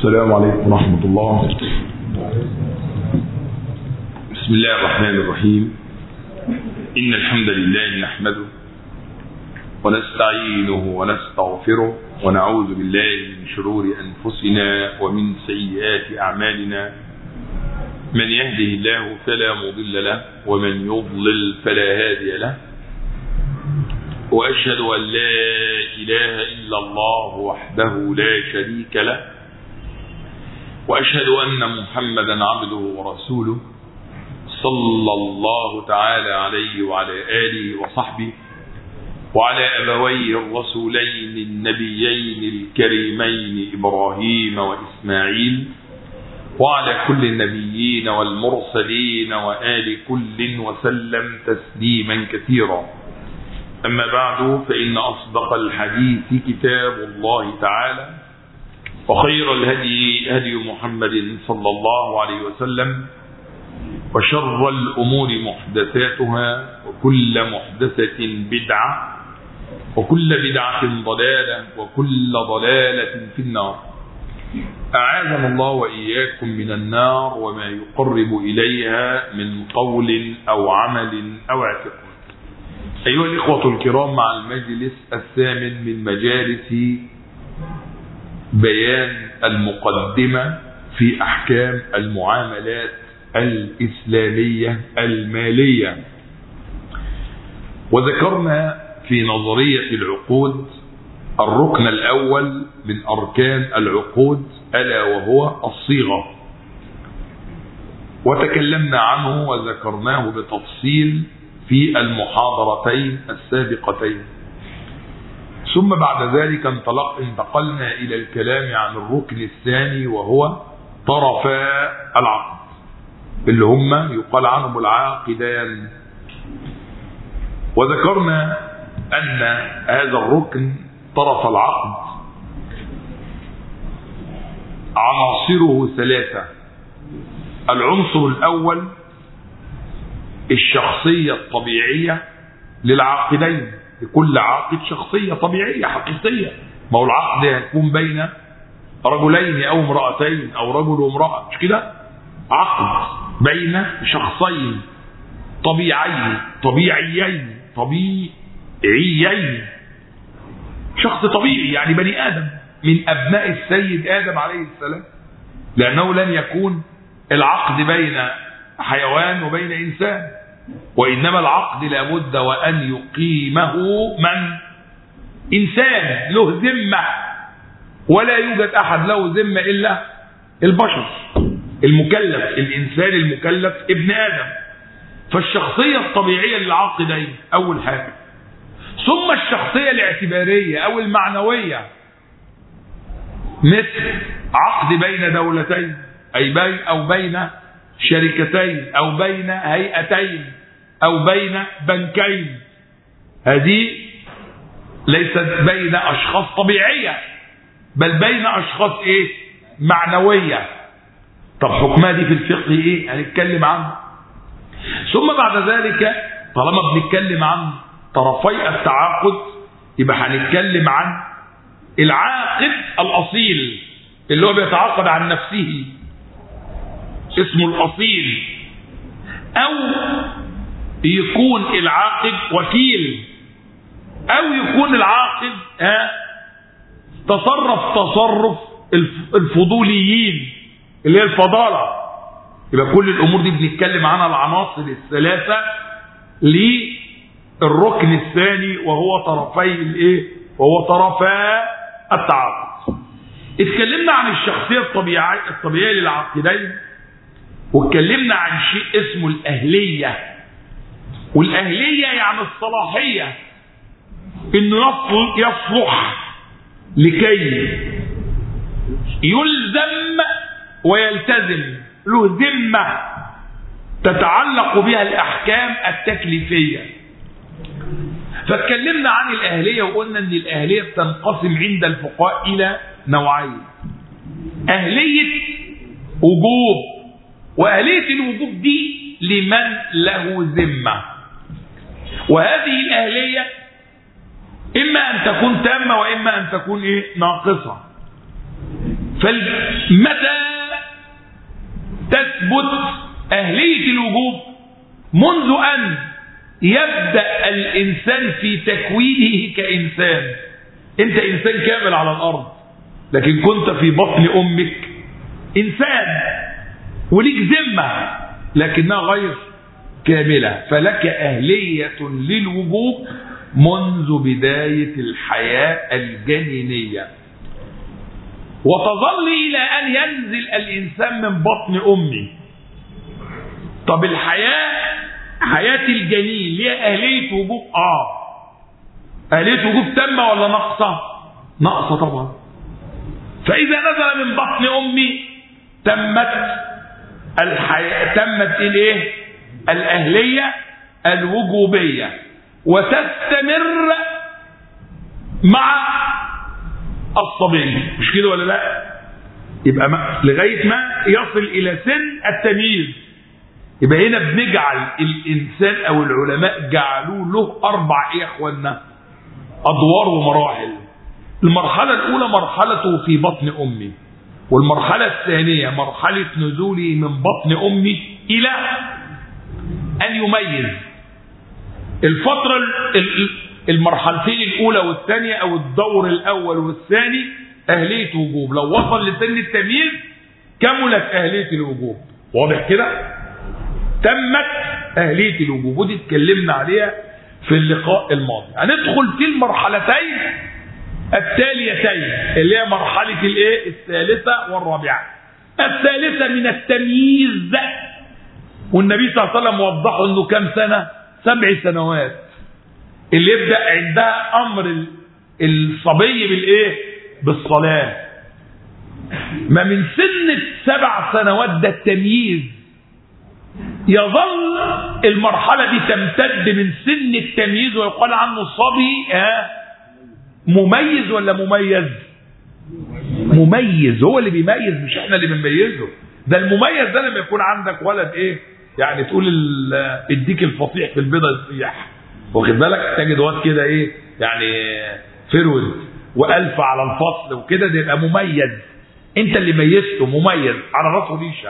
السلام عليكم ورحمة الله بسم الله الرحمن الرحيم إن الحمد لله نحمده ونستعينه ونستغفره ونعوذ بالله من شرور أنفسنا ومن سيئات أعمالنا من يهده الله فلا مضل له ومن يضلل فلا هادي له وأشهد أن لا إله إلا الله وحده لا شريك له وأشهد أن محمدا عبده ورسوله صلى الله تعالى عليه وعلى آله وصحبه وعلى أبويه الرسولين النبيين الكريمين إبراهيم وإسماعيل وعلى كل النبيين والمرسلين وآل كل وسلم تسليما كثيرا أما بعد فإن أصدق الحديث كتاب الله تعالى وخير الهدي هدي محمد صلى الله عليه وسلم وشر الأمور محدثاتها وكل محدثة بدعة وكل بدعة ضلالة وكل ضلالة في النار أعاذنا الله وإياكم من النار وما يقرب إليها من قول أو عمل أو اعتقاد أيها الإخوة الكرام مع المجلس الثامن من مجالس بيان المقدمة في أحكام المعاملات الإسلامية المالية وذكرنا في نظرية العقود الركن الأول من أركان العقود ألا وهو الصيغة وتكلمنا عنه وذكرناه بتفصيل في المحاضرتين السابقتين ثم بعد ذلك انطلق انتقلنا إلى الكلام عن الركن الثاني وهو طرفا العقد اللي هم يقال عنهم العاقدان وذكرنا أن هذا الركن طرف العقد عناصره ثلاثة العنصر الأول الشخصية الطبيعية للعاقدين لكل عاقد شخصية طبيعية حقيقية ما هو العقد يكون بين رجلين أو امرأتين أو رجل وامرأة مش كده عقد بين شخصين طبيعيين طبيعيين طبيعيين شخص طبيعي يعني بني آدم من أبناء السيد آدم عليه السلام لأنه لن يكون العقد بين حيوان وبين إنسان وإنما العقد لابد وأن يقيمه من إنسان له ذمة ولا يوجد أحد له ذمة إلا البشر المكلف الإنسان المكلف ابن آدم فالشخصية الطبيعية للعاقدين أول حاجة ثم الشخصية الاعتبارية أو المعنوية مثل عقد بين دولتين أي بين أو بين شركتين أو بين هيئتين أو بين بنكين هذه ليست بين أشخاص طبيعية بل بين أشخاص إيه معنوية طب حكمها دي في الفقه إيه هنتكلم عنه ثم بعد ذلك طالما بنتكلم عن طرفي التعاقد يبقى هنتكلم عن العاقد الأصيل اللي هو بيتعاقد عن نفسه اسمه الأصيل أو يكون العاقد وكيل أو يكون العاقد ها تصرف تصرف الفضوليين اللي هي الفضالة يبقى كل الأمور دي بنتكلم عنها العناصر الثلاثة للركن الثاني وهو طرفي الايه وهو طرفا التعاقد اتكلمنا عن الشخصية الطبيعية الطبيعية للعاقدين واتكلمنا عن شيء اسمه الأهلية والأهلية يعني الصلاحية انه يصلح لكي يلزم ويلتزم له ذمة تتعلق بها الأحكام التكليفية فاتكلمنا عن الأهلية وقلنا أن الأهلية بتنقسم عند الفقهاء إلى نوعين أهلية وجوب وأهلية الوجوب دي لمن له ذمة وهذه الأهلية إما أن تكون تامة وإما أن تكون إيه ناقصة فمتى تثبت أهلية الوجوب منذ أن يبدأ الإنسان في تكوينه كإنسان أنت إنسان كامل على الأرض لكن كنت في بطن أمك إنسان وليك ذمة لكنها غير كاملة فلك أهلية للوجوب منذ بداية الحياة الجنينية وتظل إلى أن ينزل الإنسان من بطن أمه طب الحياة حياة الجنين ليها أهلية وجوب آه أهلية وجوب تامة ولا ناقصة؟ ناقصة طبعا فإذا نزل من بطن أمي تمت الحياة تمت الإيه؟ الأهلية الوجوبية وتستمر مع الصبي مش كده ولا لا يبقى ما لغاية ما يصل إلى سن التمييز يبقى هنا بنجعل الإنسان أو العلماء جعلوا له أربع إيه يا إخوانا أدوار ومراحل المرحلة الأولى مرحلته في بطن أمي والمرحلة الثانية مرحلة نزوله من بطن أمي إلى أن يميز الفترة المرحلتين الأولى والثانية أو الدور الأول والثاني أهلية وجوب لو وصل لسن التمييز كملت أهلية الوجوب واضح كده تمت أهلية الوجوب ودي اتكلمنا عليها في اللقاء الماضي هندخل في المرحلتين التاليتين اللي هي مرحلة الايه الثالثة والرابعة الثالثة من التمييز والنبي صلى الله عليه وسلم وضحه انه كم سنة سبع سنوات اللي يبدأ عندها امر الصبي بالايه بالصلاة ما من سن السبع سنوات ده التمييز يظل المرحلة دي تمتد من سن التمييز ويقال عنه الصبي ها مميز ولا مميز مميز هو اللي بيميز مش احنا اللي بنميزه ده المميز ده لما يكون عندك ولد ايه يعني تقول اديك الفصيح في البيضة يصيح واخد بالك تجد واد كده ايه يعني فرود والف على الفصل وكده ده يبقى مميز انت اللي ميزته مميز على راسه ريشه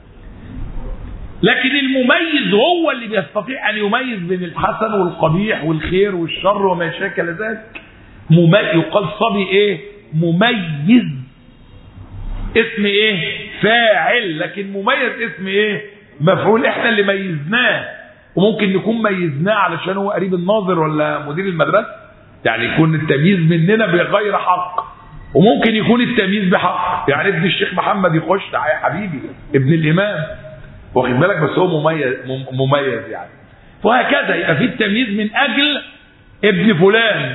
لكن المميز هو اللي بيستطيع ان يميز بين الحسن والقبيح والخير والشر وما شاكل ذلك مميز يقال صبي ايه مميز اسم ايه فاعل لكن مميز اسم ايه مفعول احنا اللي ميزناه وممكن نكون ميزناه علشان هو قريب الناظر ولا مدير المدرسه يعني يكون التمييز مننا بغير حق وممكن يكون التمييز بحق يعني ابن الشيخ محمد يخش يا حبيبي ابن الامام واخد بالك بس هو مميز مميز يعني وهكذا يبقى في التمييز من اجل ابن فلان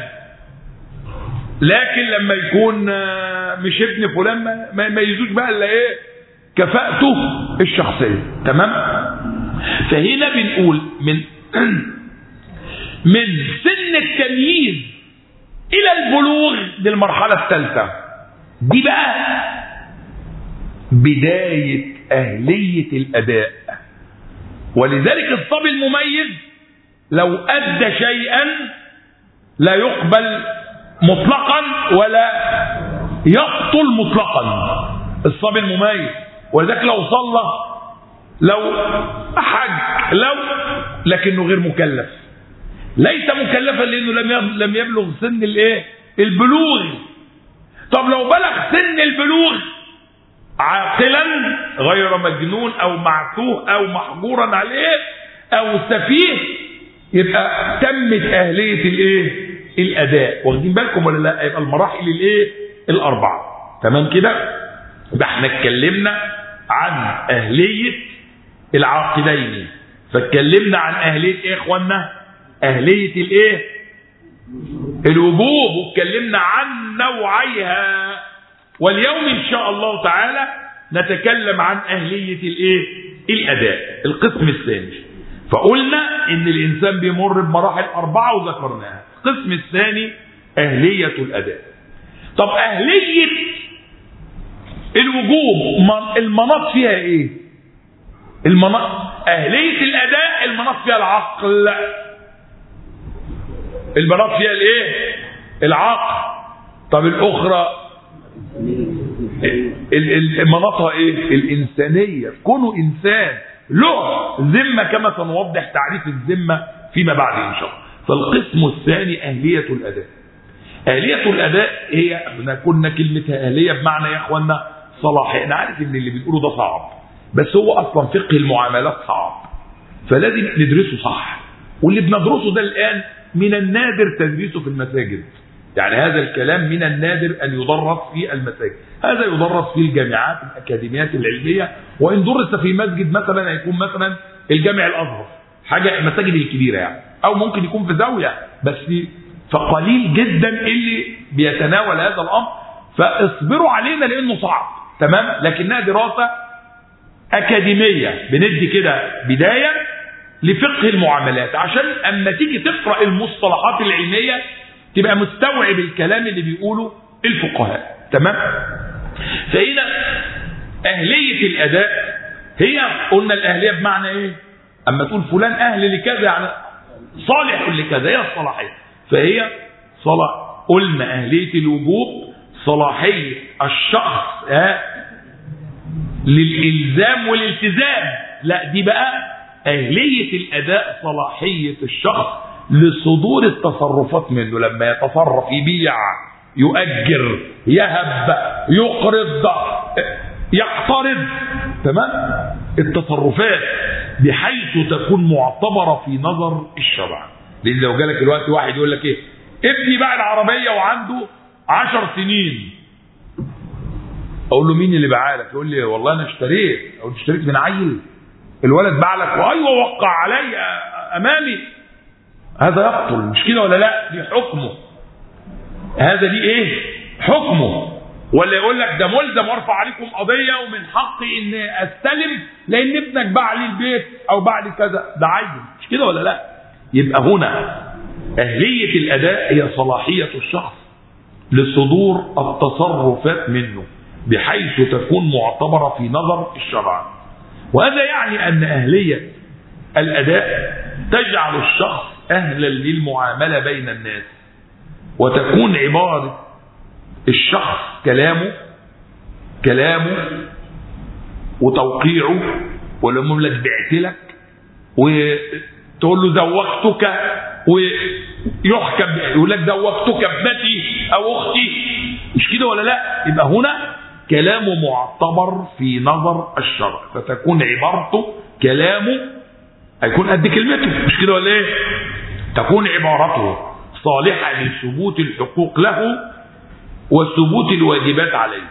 لكن لما يكون مش ابن فلان ما يميزوش بقى الا ايه كفاءته الشخصيه تمام فهنا بنقول من من سن التمييز الى البلوغ دي المرحله الثالثه دي بقى بدايه اهليه الاداء ولذلك الصبي المميز لو ادى شيئا لا يقبل مطلقا ولا يقتل مطلقا الصبي المميز ولذلك لو صلى لو حج لو لكنه غير مكلف ليس مكلفا لانه لم لم يبلغ سن الايه البلوغ طب لو بلغ سن البلوغ عاقلا غير مجنون او معتوه او محجورا عليه او سفيه يبقى تمت اهليه الايه الاداء واخدين بالكم ولا لا يبقى المراحل الايه الاربعه تمام كده ده احنا اتكلمنا عن اهليه العاقلين فاتكلمنا عن اهليه ايه يا اخوانا اهليه الايه الوجوب واتكلمنا عن نوعيها واليوم ان شاء الله تعالى نتكلم عن اهليه الايه الاداء القسم الثاني فقلنا ان الانسان بيمر بمراحل اربعه وذكرناها القسم الثاني اهليه الاداء طب اهليه الوجوب المناط فيها ايه المناط اهليه الاداء المناط فيها العقل المناط فيها الايه العقل طب الاخرى مناطها ايه الانسانيه كونه انسان له ذمه كما سنوضح تعريف الذمه فيما بعد ان شاء الله فالقسم الثاني اهليه الاداء اهليه الاداء هي احنا كنا كلمتها اهليه بمعنى يا اخوانا صلاحيه انا عارف ان اللي بتقوله ده صعب بس هو اصلا فقه المعاملات صعب فلازم ندرسه صح واللي بندرسه ده الان من النادر تدريسه في المساجد يعني هذا الكلام من النادر أن يدرس في المساجد هذا يدرس في الجامعات الأكاديميات العلمية وإن درس في مسجد مثلا هيكون مثلا الجامع الأزهر حاجة المساجد الكبيرة يعني أو ممكن يكون في زاوية بس فقليل جدا اللي بيتناول هذا الأمر فاصبروا علينا لأنه صعب تمام لكنها دراسة أكاديمية بندي كده بداية لفقه المعاملات عشان أما تيجي تقرأ المصطلحات العلمية تبقى مستوعب الكلام اللي بيقوله الفقهاء تمام فهنا أهلية الأداء هي قلنا الأهلية بمعنى إيه أما تقول فلان أهل لكذا يعني صالح لكذا هي الصلاحية فهي صلاح قلنا أهلية الوجوب صلاحية الشخص ها للإلزام والالتزام لا دي بقى أهلية الأداء صلاحية الشخص لصدور التصرفات منه لما يتصرف يبيع يؤجر يهب يقرض يقترض تمام التصرفات بحيث تكون معتبرة في نظر الشرع لان لو جالك الوقت واحد يقول لك ايه ابني باع العربية وعنده عشر سنين اقول له مين اللي باع لك يقول لي والله انا اشتريت او اشتريت من عيل الولد باع لك وايوه وقع علي امامي هذا يقتل مش كده ولا لا دي حكمه هذا دي ايه حكمه ولا يقول لك ده ملزم وارفع عليكم قضيه ومن حقي ان استلم لان ابنك باع لي البيت او باع لي كذا ده عيل مش كده ولا لا يبقى هنا اهليه الاداء هي صلاحيه الشخص لصدور التصرفات منه بحيث تكون معتبره في نظر الشرع وهذا يعني ان اهليه الاداء تجعل الشخص أهلا للمعاملة بين الناس وتكون عبارة الشخص كلامه كلامه وتوقيعه ولما لك بعت لك وتقول له زوجتك ويحكم يقول لك زوجتك ابنتي او اختي مش كده ولا لا يبقى هنا كلامه معتبر في نظر الشرع فتكون عبارته كلامه هيكون قد كلمته مش كده ولا ايه تكون عبارته صالحة لثبوت الحقوق له وثبوت الواجبات عليه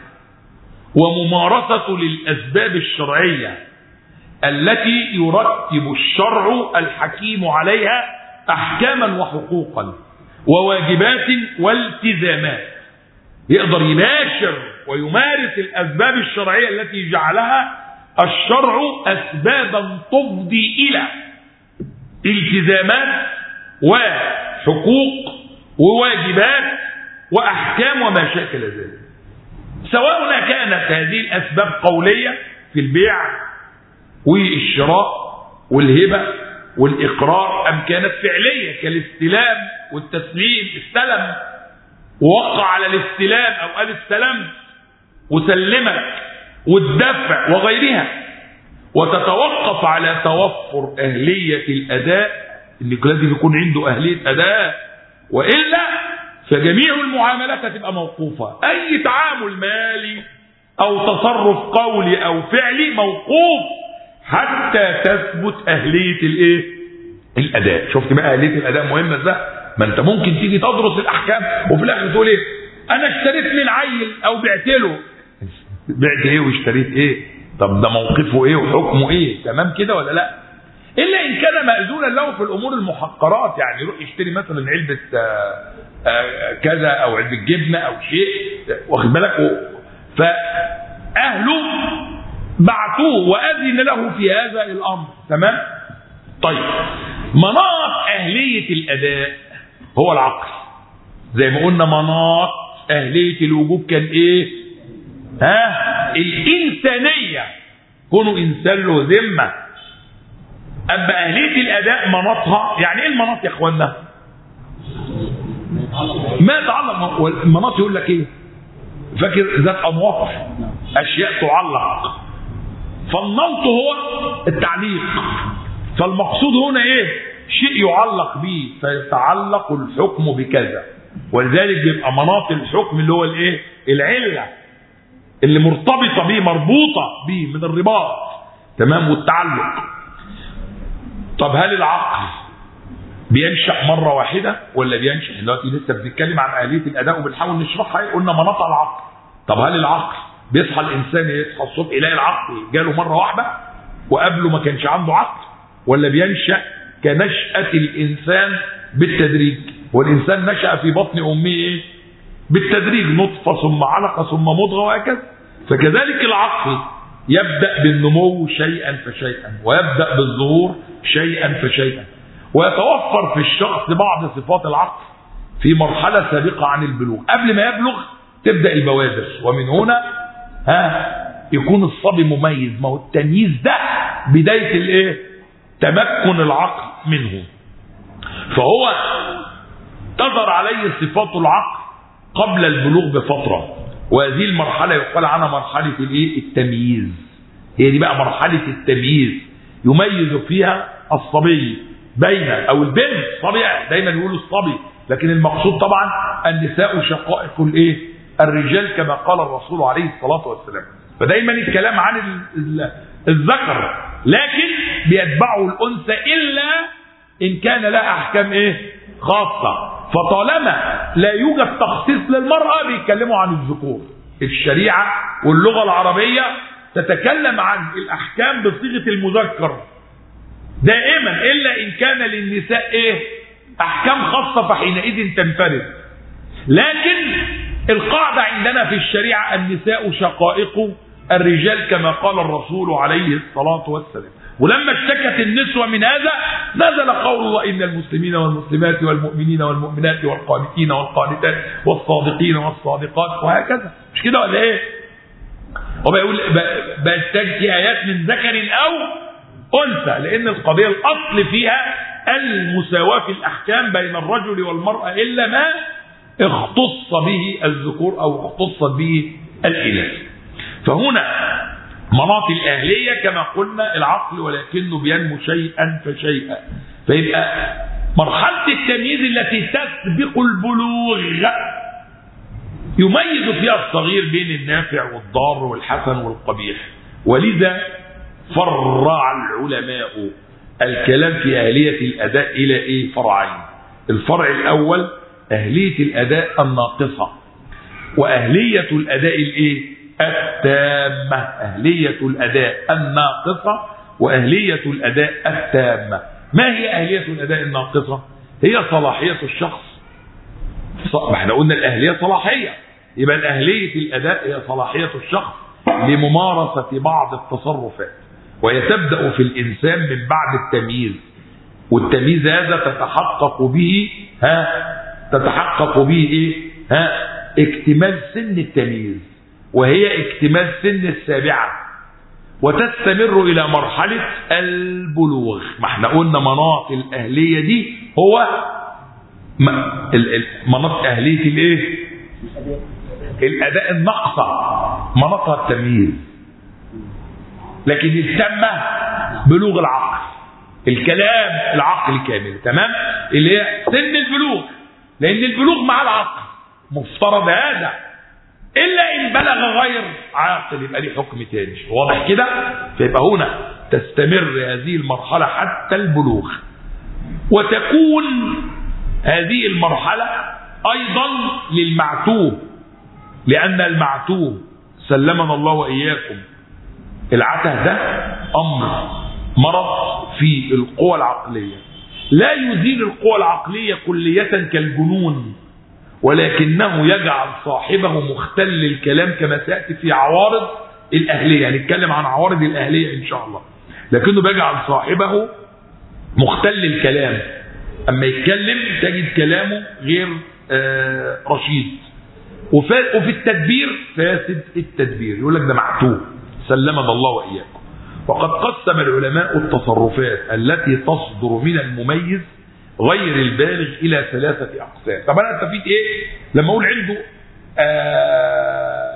وممارسة للأسباب الشرعية التي يرتب الشرع الحكيم عليها أحكاما وحقوقا وواجبات والتزامات يقدر يباشر ويمارس الأسباب الشرعية التي جعلها الشرع أسبابا تفضي إلى التزامات وحقوق وواجبات وأحكام وما شاكل ذلك سواء كانت هذه الأسباب قولية في البيع والشراء والهبة والإقرار أم كانت فعلية كالاستلام والتسليم استلم ووقع على الاستلام أو قال استلمت وسلمك والدفع وغيرها وتتوقف على توفر أهلية الأداء اللي لازم يكون عنده أهلية أداء وإلا فجميع المعاملات هتبقى موقوفة أي تعامل مالي أو تصرف قولي أو فعلي موقوف حتى تثبت أهلية الإيه؟ الأداء شفت بقى أهلية الأداء مهمة ازاي؟ ما أنت ممكن تيجي تدرس الأحكام وفي الآخر تقول إيه؟ أنا اشتريت من عيل أو بعت له بعت إيه واشتريت إيه؟ طب ده موقفه إيه وحكمه إيه؟ تمام كده ولا لأ؟ الا ان كان ماذونا له في الامور المحقرات يعني يروح يشتري مثلا علبه آآ آآ كذا او علبه جبنه او شيء واخد بالك فاهله بعثوه واذن له في هذا الامر تمام طيب مناط اهليه الاداء هو العقل زي ما قلنا مناط اهليه الوجوب كان ايه ها الانسانيه كونوا انسان له ذمه اما اهليه الاداء مناطها يعني ايه المناط يا اخوانا ما يتعلق المناط يقول لك ايه فاكر ذات انواط اشياء تعلق فالنمط هو التعليق فالمقصود هنا ايه شيء يعلق به فيتعلق الحكم بكذا ولذلك بيبقى مناط الحكم اللي هو الايه العله اللي مرتبطه به مربوطه به من الرباط تمام والتعلق طب هل العقل بينشأ مرة واحدة ولا بينشأ دلوقتي لسه بنتكلم عن آلية الأداء وبنحاول نشرحها إيه؟ قلنا مناط العقل طب هل العقل بيصحى الإنسان يصحى الصبح يلاقي العقل جاله مرة واحدة وقبله ما كانش عنده عقل ولا بينشأ كنشأة الإنسان بالتدريج والإنسان نشأ في بطن أمه إيه؟ بالتدريج نطفة ثم علقة ثم مضغة وهكذا فكذلك العقل يبدأ بالنمو شيئا فشيئا ويبدأ بالظهور شيئا فشيئا ويتوفر في الشخص بعض صفات العقل في مرحلة سابقة عن البلوغ قبل ما يبلغ تبدأ البوادر ومن هنا ها يكون الصبي مميز ما هو التمييز ده بداية الايه تمكن العقل منه فهو تظهر عليه صفات العقل قبل البلوغ بفترة وهذه المرحلة يقال عنها مرحلة الايه التمييز هي دي بقى مرحلة التمييز يميز فيها الصبي بين او البنت صبي دايما يقولوا الصبي لكن المقصود طبعا النساء شقائق الايه الرجال كما قال الرسول عليه الصلاة والسلام فدايما الكلام عن الذكر لكن بيتبعه الانثى الا ان كان لها احكام ايه خاصة فطالما لا يوجد تخصيص للمرأة بيتكلموا عن الذكور الشريعة واللغة العربية تتكلم عن الأحكام بصيغة المذكر دائما إلا إن كان للنساء إيه أحكام خاصة فحينئذ تنفرد لكن القاعدة عندنا في الشريعة النساء شقائق الرجال كما قال الرسول عليه الصلاة والسلام ولما اشتكت النسوة من هذا نزل قول الله إن المسلمين والمسلمات والمؤمنين والمؤمنات والقانتين والقانتات والصادقين والصادقات وهكذا مش كده ولا ايه وبيقول بتجي آيات من ذكر أو أنثى لأن القضية الأصل فيها المساواة في الأحكام بين الرجل والمرأة إلا ما اختص به الذكور أو اختصت به الإناث فهنا مناط الأهلية كما قلنا العقل ولكنه بينمو شيئا فشيئا فيبقى مرحلة التمييز التي تسبق البلوغ يميز فيها الصغير بين النافع والضار والحسن والقبيح ولذا فرع العلماء الكلام في أهلية الأداء إلى إيه فرعين الفرع الأول أهلية الأداء الناقصة وأهلية الأداء الإيه التامة أهلية الأداء الناقصة وأهلية الأداء التامة ما هي أهلية الأداء الناقصة هي صلاحية الشخص ما احنا قلنا الأهلية صلاحية يبقى الأهلية الأداء هي صلاحية الشخص لممارسة بعض التصرفات وهي تبدأ في الإنسان من بعد التمييز والتمييز هذا تتحقق به ها تتحقق به ايه ها اكتمال سن التمييز وهي اكتمال سن السابعة وتستمر إلى مرحلة البلوغ ما احنا قلنا مناط الأهلية دي هو مناط أهلية الايه الأداء النقصة مناطها التمييز لكن التامة بلوغ العقل الكلام العقل كامل تمام اللي هي سن البلوغ لأن البلوغ مع العقل مفترض هذا إلا إن بلغ غير عاقل يبقى ليه حكم تاني واضح كده فيبقى هنا تستمر هذه المرحلة حتى البلوغ وتكون هذه المرحلة أيضا للمعتوه لأن المعتوه سلمنا الله وإياكم العته ده أمر مرض في القوى العقلية لا يزيل القوى العقلية كلية كالجنون ولكنه يجعل صاحبه مختل الكلام كما سيأتي في عوارض الأهلية هنتكلم عن عوارض الأهلية إن شاء الله لكنه بيجعل صاحبه مختل الكلام أما يتكلم تجد كلامه غير آه رشيد وفي التدبير فاسد التدبير يقول لك ده معتوه سلمنا الله وإياكم وقد قسم العلماء التصرفات التي تصدر من المميز غير البالغ الى ثلاثه اقسام طب انا استفيد ايه لما اقول عنده آه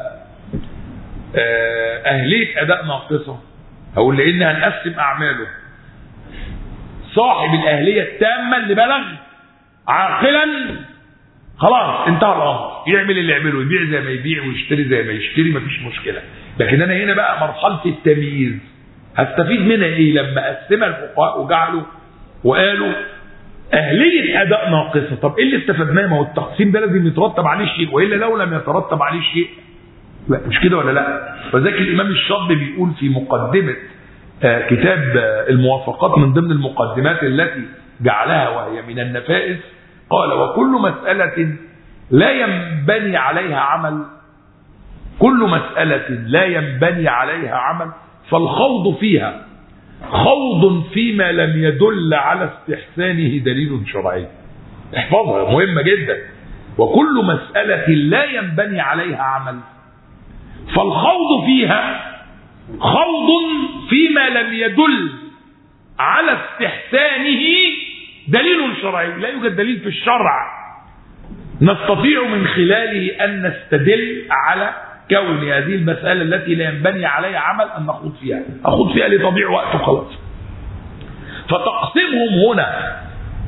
آه، أهلية أداء ناقصة هقول لأن هنقسم أعماله صاحب الأهلية التامة اللي بلغ عاقلا خلاص انتهى الامر يعمل اللي يعمله يبيع زي ما يبيع ويشتري زي ما يشتري مفيش مشكله لكن انا هنا بقى مرحله التمييز هستفيد منها ايه لما قسمها الفقهاء وجعلوا وقالوا اهليه اداء ناقصه طب ايه اللي استفدناه ما هو التقسيم ده لازم يترتب عليه شيء والا لو لم يترتب عليه شيء لا مش كده ولا لا فذلك الامام الشاطبي بيقول في مقدمه آه، كتاب آه، الموافقات من ضمن المقدمات التي جعلها وهي من النفائس قال وكل مسألة لا ينبني عليها عمل كل مسألة لا ينبني عليها عمل فالخوض فيها خوض فيما لم يدل على استحسانه دليل شرعي احفظها مهمة جدا وكل مسألة لا ينبني عليها عمل فالخوض فيها خوض فيما لم يدل على استحسانه دليل شرعي لا يوجد دليل في الشرع نستطيع من خلاله أن نستدل على كون هذه المسألة التي لا ينبني عليها عمل أن نخوض فيها أخوض فيها لتضيع وقت خلاص فتقسيمهم هنا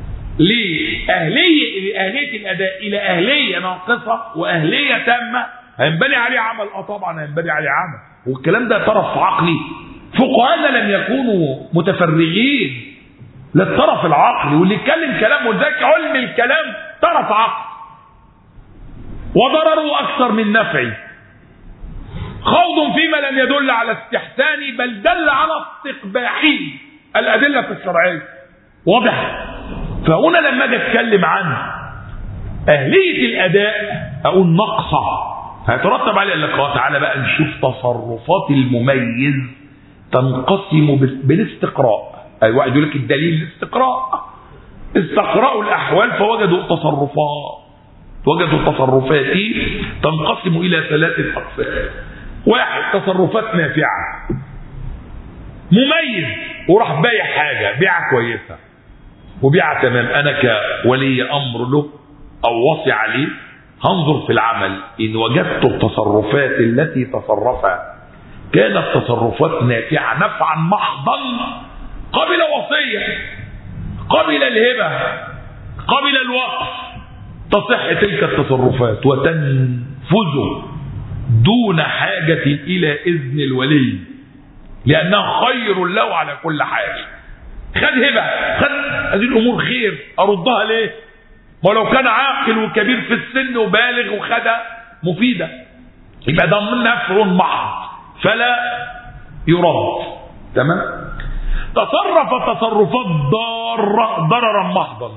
لأهلية لأهلية الأداء إلى أهلية ناقصة وأهلية تامة هينبني عليه عمل اه طبعا هينبني عليه عمل والكلام ده طرف عقلي فقهاءنا لم يكونوا متفرغين للطرف العقلي واللي يتكلم كلام وذاك علم الكلام طرف عقل وضرره اكثر من نفعه خوض فيما لم يدل على استحسانه بل دل على استقباحه الادله الشرعيه واضح فهنا لما اجي اتكلم عن اهليه الاداء اقول نقصه هيترتب عليه لك اه تعالى بقى نشوف تصرفات المميز تنقسم بال- بالاستقراء اي واحد يقول لك الدليل الاستقراء استقرأوا الاحوال فوجدوا تصرفات وجدوا تصرفات تنقسم الى ثلاثه اقسام واحد تصرفات نافعه مميز وراح بايع حاجه بيعه كويسه وبيعه تمام انا كولي امر له او وصي عليه هنظر في العمل ان وجدت التصرفات التي تصرفها كانت تصرفات نافعه نفعا محضا قبل وصيه قبل الهبه قبل الوقف تصح تلك التصرفات وتنفذ دون حاجه الى اذن الولي لانها خير له على كل حال خد هبه خد هذه الامور خير اردها ليه ولو كان عاقل وكبير في السن وبالغ وخدها مفيده يبقى ده من نفع محض فلا يرد تمام تصرف تصرفات ضاره ضررا محضا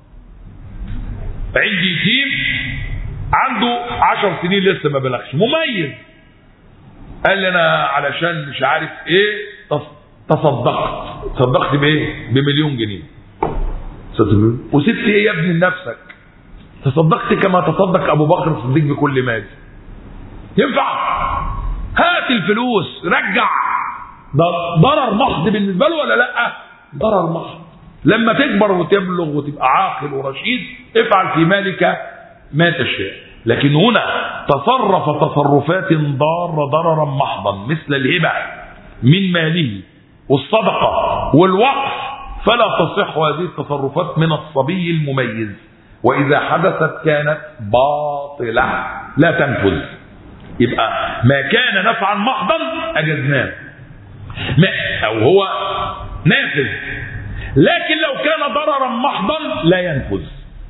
عندي يتيم عنده عشر سنين لسه ما بلغش مميز قال لي انا علشان مش عارف ايه تص- تصدقت تصدقت بايه بمليون جنيه وسبت ايه يا ابني لنفسك تصدقت كما تصدق ابو بكر الصديق بكل مال ينفع هات الفلوس رجع ده ضرر محض بالنسبه له ولا لا ضرر محض لما تكبر وتبلغ وتبقى عاقل ورشيد افعل في مالك ما تشاء لكن هنا تصرف تصرفات ضارة ضررا محضا مثل الهبة من ماله والصدقة والوقف فلا تصح هذه التصرفات من الصبي المميز وإذا حدثت كانت باطلة لا تنفذ يبقى ما كان نفعا محضا أجزناه ما أو هو نافذ لكن لو كان ضررا محضا لا ينفذ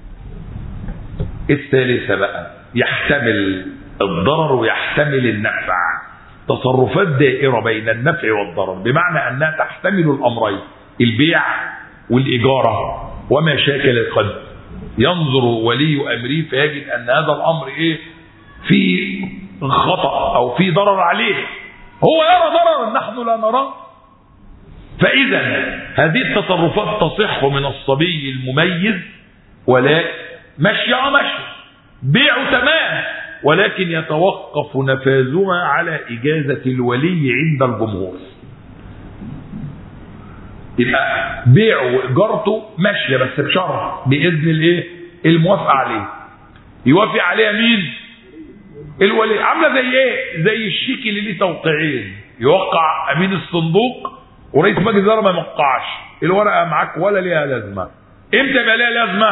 الثالثة بقى يحتمل الضرر ويحتمل النفع تصرفات دائرة بين النفع والضرر بمعنى أنها تحتمل الأمرين البيع والإجارة وما شاكل القلب ينظر ولي أمره فيجد أن هذا الأمر إيه في خطأ أو في ضرر عليه هو يرى ضررا نحن لا نراه فإذا هذه التصرفات تصح من الصبي المميز ولا مشي اه مشي بيعه تمام ولكن يتوقف نفاذها على إجازة الولي عند الجمهور يبقى بيعه وإجارته ماشية بس بشرط بإذن الإيه؟ الموافقة عليه يوافق عليها مين؟ الولي عامله زي ايه زي الشيك اللي ليه توقيعين يوقع امين الصندوق ورئيس مجلس الاداره ما يوقعش الورقه معاك ولا ليها لازمه امتى يبقى ليها لازمه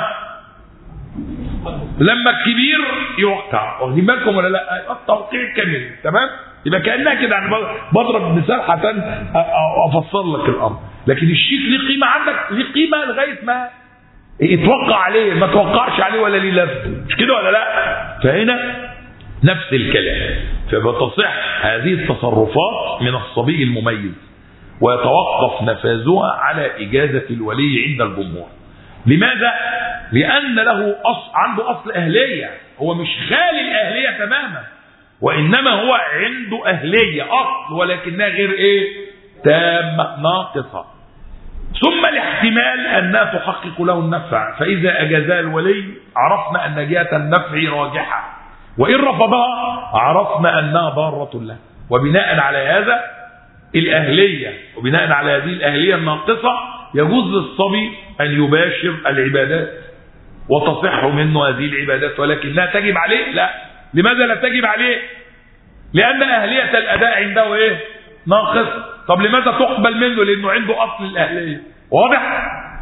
لما الكبير يوقع واخدين بالكم ولا لا التوقيع كامل تمام يبقى كانها كده يعني بضرب مثال عشان افسر لك الامر لكن الشيك ليه قيمه عندك ليه قيمه لغايه ما يتوقع عليه ما توقعش عليه ولا ليه لازمه مش كده ولا لا فهنا نفس الكلام فبتصح هذه التصرفات من الصبي المميز ويتوقف نفاذها على إجازة الولي عند الجمهور لماذا؟ لأن له أصل عنده أصل أهلية هو مش خالي الأهلية تماما وإنما هو عنده أهلية أصل ولكنها غير إيه؟ تامة ناقصة ثم الاحتمال أنها تحقق له النفع فإذا أجازها الولي عرفنا أن جهة النفع راجحة وإن رفضها عرفنا أنها ضارة له وبناء على هذا الأهلية وبناء على هذه الأهلية الناقصة يجوز للصبي أن يباشر العبادات وتصح منه هذه العبادات ولكنها تجب عليه لا لماذا لا تجب عليه لأن أهلية الأداء عنده إيه ناقص طب لماذا تقبل منه لأنه عنده أصل الأهلية واضح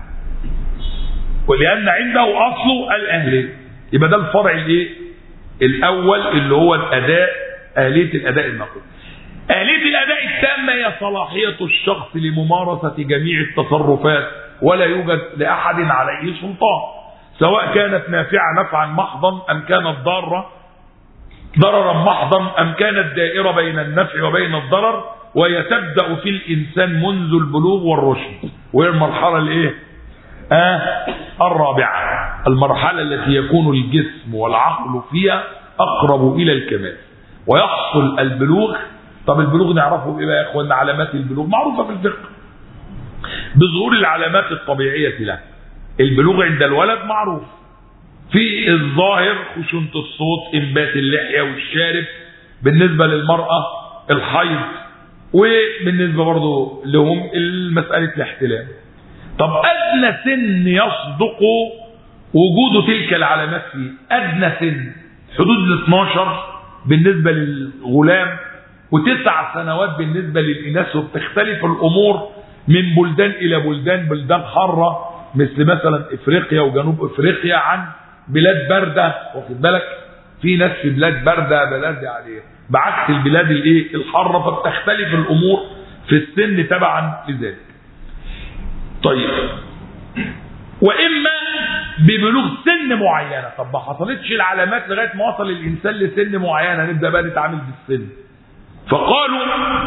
ولأن عنده أصل الأهلية يبقى ده الفرع الإيه الأول اللي هو الأداء آلية الأداء النقل آلية الأداء التامة هي صلاحية الشخص لممارسة جميع التصرفات ولا يوجد لأحد عليه سلطان سواء كانت نافعة نفعا محضا أم كانت ضارة ضررا محضا أم كانت دائرة بين النفع وبين الضرر وهي تبدأ في الإنسان منذ البلوغ والرشد وهي المرحلة الإيه؟ آه الرابعة المرحلة التي يكون الجسم والعقل فيها أقرب إلى الكمال ويحصل البلوغ طب البلوغ نعرفه إيه يا إخوان علامات البلوغ معروفة في الفقه بظهور العلامات الطبيعية له البلوغ عند الولد معروف في الظاهر خشونة الصوت إنبات اللحية والشارب بالنسبة للمرأة الحيض وبالنسبة برضه لهم مسألة الاحتلام طب أدنى سن يصدق وجود تلك العلامات فيه أدنى سن حدود ال 12 بالنسبة للغلام وتسع سنوات بالنسبة للإناث وبتختلف الأمور من بلدان إلى بلدان بلدان حارة مثل مثلا إفريقيا وجنوب إفريقيا عن بلاد باردة واخد بالك في ناس في بلاد باردة بلاد يعني بعكس البلاد الايه الحارة فبتختلف الأمور في السن تبعا لذلك طيب واما ببلوغ سن معينه طب ما حصلتش العلامات لغايه ما وصل الانسان لسن معينه نبدا بقى نتعامل بالسن فقالوا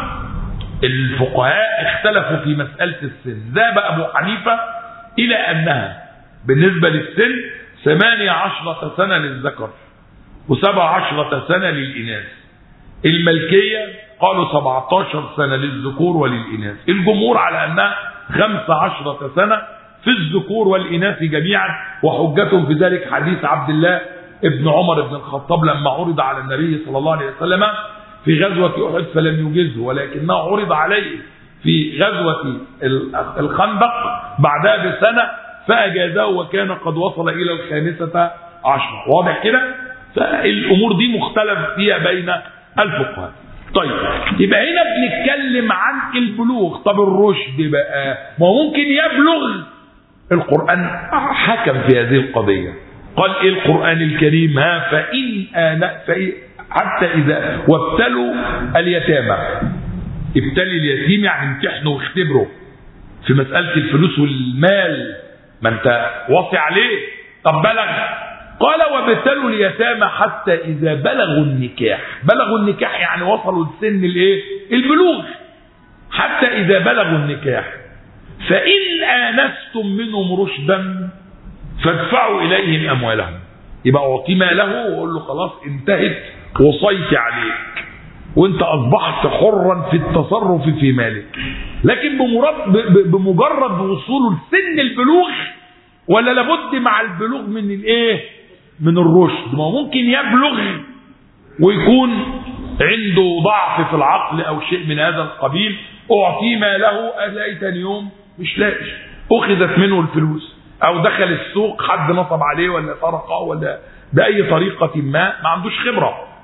الفقهاء اختلفوا في مساله السن ذهب ابو حنيفه الى انها بالنسبه للسن ثمانية عشرة سنة للذكر وسبع عشرة سنة للإناث الملكية قالوا 17 سنة للذكور وللإناث الجمهور على أنها خمس عشرة سنة في الذكور والإناث جميعا وحجتهم في ذلك حديث عبد الله ابن عمر بن الخطاب لما عرض على النبي صلى الله عليه وسلم في غزوة أحد فلم يجزه ولكنه عرض عليه في غزوة الخندق بعدها بسنة فأجازه وكان قد وصل إلى الخامسة عشرة واضح كده فالأمور دي مختلف فيها بين الفقهاء طيب يبقى هنا بنتكلم عن البلوغ طب الرشد بقى ما هو ممكن يبلغ القرآن حكم في هذه القضية قال إيه القرآن الكريم ها فإن آن فإن حتى إذا وابتلوا اليتامى ابتلي اليتيم يعني امتحنه واختبره في مسألة الفلوس والمال ما انت واصي عليه طب بلغ قال وابتلوا اليتامى حتى إذا بلغوا النكاح بلغوا النكاح يعني وصلوا لسن الايه البلوغ حتى إذا بلغوا النكاح فإن آنستم منهم رشدا فادفعوا إليهم أموالهم يبقى أعطي ماله وأقول له خلاص انتهت وصيت عليك وانت أصبحت حرا في التصرف في مالك لكن بمراد بمجرد وصوله لسن البلوغ ولا لابد مع البلوغ من الايه من الرشد ما ممكن يبلغ ويكون عنده ضعف في العقل او شيء من هذا القبيل اعطيه ماله الاقي تاني يوم مش لاقي اخذت منه الفلوس او دخل السوق حد نصب عليه ولا سرقه ولا باي طريقه ما ما عندوش خبره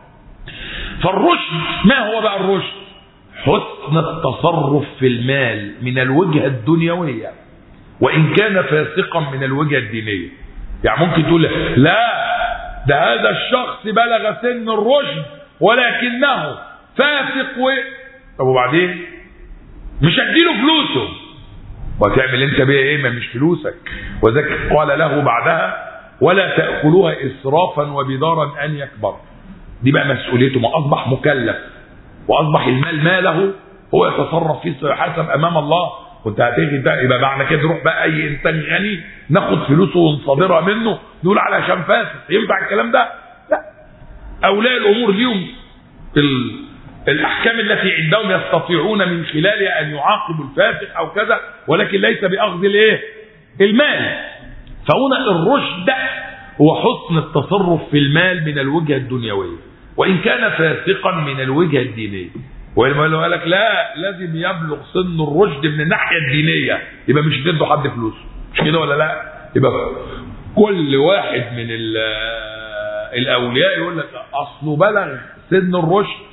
فالرشد ما هو بقى الرشد حسن التصرف في المال من الوجهة الدنيوية وإن كان فاسقا من الوجهة الدينية يعني ممكن تقول لا ده هذا الشخص بلغ سن الرشد ولكنه فاسق و طب وبعدين مش هديله فلوسه وتعمل انت بيها ايه ما مش فلوسك وذلك قال له بعدها ولا تأكلوها إسرافا وبدارا أن يكبر دي بقى مسؤوليته ما أصبح مكلف وأصبح المال ماله هو يتصرف فيه حسب أمام الله وانت هتيجي ده يبقى معنى كده نروح بقى اي انسان غني ناخد فلوسه ونصادرها منه نقول علشان فاسد ينفع الكلام ده؟ لا اولياء الامور ليهم ال... الاحكام التي عندهم يستطيعون من خلالها ان يعاقبوا الفاسق او كذا ولكن ليس باخذ الايه؟ المال فهنا الرشد هو حسن التصرف في المال من الوجهه الدنيويه وان كان فاسقا من الوجهه الدينيه ولما لو قال لك لا لازم يبلغ سن الرشد من الناحيه الدينيه يبقى مش تدوا حد فلوسه مش كده ولا لا يبقى كل واحد من الاولياء يقول لك اصله بلغ سن الرشد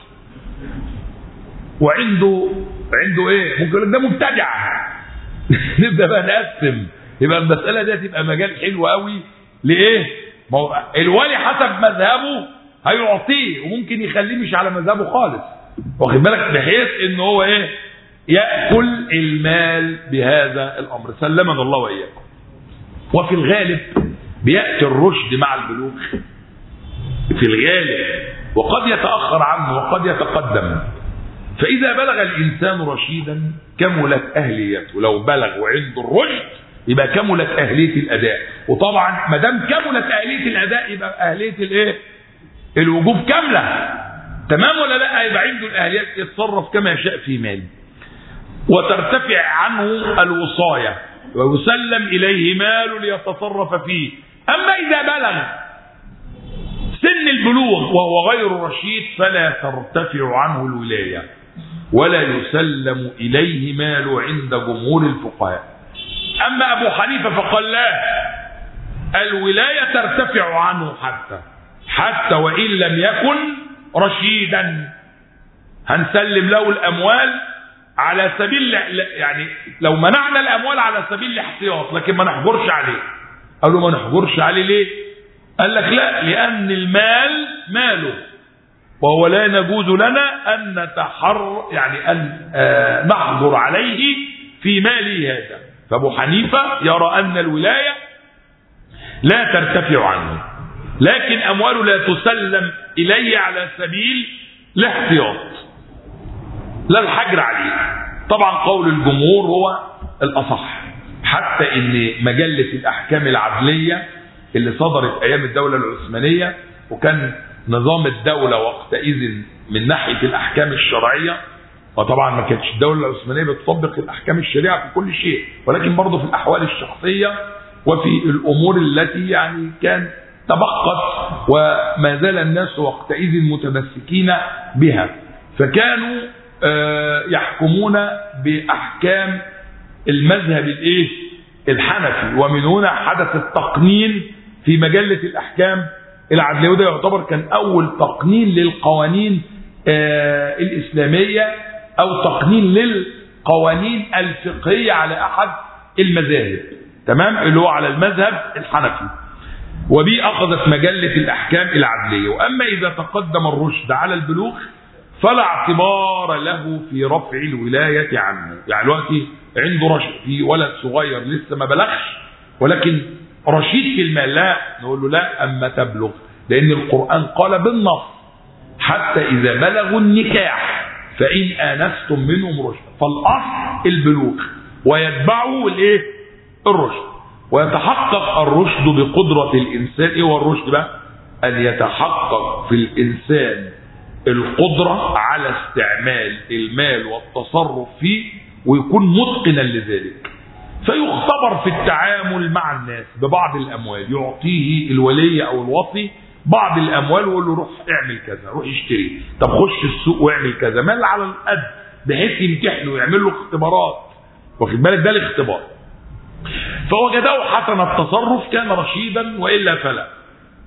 وعنده عنده ايه ممكن يقول لك ده مبتدع نبدا بقى نقسم يبقى المساله دي تبقى مجال حلو قوي لايه ما هو الولي حسب مذهبه هيعطيه وممكن يخليه مش على مذهبه خالص واخد بالك بحيث ان هو ايه ياكل المال بهذا الامر سلمنا الله واياكم وفي الغالب بياتي الرشد مع البلوغ في الغالب وقد يتاخر عنه وقد يتقدم فاذا بلغ الانسان رشيدا كملت اهليته لو بلغ وعنده الرشد يبقى كملت اهليه الاداء وطبعا ما دام كملت اهليه الاداء يبقى اهليه الايه الوجوب كامله تمام ولا لا يبقى عنده الاهليات يتصرف كما يشاء في ماله وترتفع عنه الوصايه ويسلم اليه مال ليتصرف فيه اما اذا بلغ سن البلوغ وهو غير رشيد فلا ترتفع عنه الولايه ولا يسلم اليه مال عند جمهور الفقهاء اما ابو حنيفه فقال لا الولايه ترتفع عنه حتى حتى وان لم يكن رشيدا هنسلم له الاموال على سبيل يعني لو منعنا الاموال على سبيل الاحتياط لكن ما نحجرش عليه قالوا ما نحجرش عليه ليه قال لك لا لان المال ماله وهو لا يجوز لنا ان نتحر يعني ان آه نحظر عليه في ماله هذا فابو حنيفه يرى ان الولايه لا ترتفع عنه لكن امواله لا تسلم اليه على سبيل الاحتياط لا الحجر عليه طبعا قول الجمهور هو الاصح حتى ان مجله الاحكام العدليه اللي صدرت ايام الدوله العثمانيه وكان نظام الدوله وقتئذ من ناحيه الاحكام الشرعيه وطبعا ما كانتش الدوله العثمانيه بتطبق الاحكام الشريعه في كل شيء ولكن برضه في الاحوال الشخصيه وفي الامور التي يعني كان تبقت وما زال الناس وقتئذ متمسكين بها فكانوا يحكمون باحكام المذهب الايه الحنفي ومن هنا حدث التقنين في مجله الاحكام العدليه وده يعتبر كان اول تقنين للقوانين الاسلاميه او تقنين للقوانين الفقهيه على احد المذاهب تمام اللي هو على المذهب الحنفي وبي أخذت مجلة الأحكام العدلية وأما إذا تقدم الرشد على البلوغ فلا اعتبار له في رفع الولاية عنه يعني دلوقتي عنده رشد في ولد صغير لسه ما بلغش ولكن رشيد في المال لا نقول له لا أما تبلغ لأن القرآن قال بالنص حتى إذا بلغوا النكاح فإن آنستم منهم رشد فالأصل البلوغ ويتبعه الإيه الرشد ويتحقق الرشد بقدرة الإنسان إيه هو الرشد بقى؟ أن يتحقق في الإنسان القدرة على استعمال المال والتصرف فيه ويكون متقنا لذلك فيختبر في التعامل مع الناس ببعض الأموال يعطيه الولي أو الوصي بعض الأموال ويقول له روح اعمل كذا روح اشتري طب خش السوق واعمل كذا مال على القد بحيث يمتحنه ويعمل له اختبارات واخد بالك ده الاختبار فوجده حسن التصرف كان رشيدا والا فلا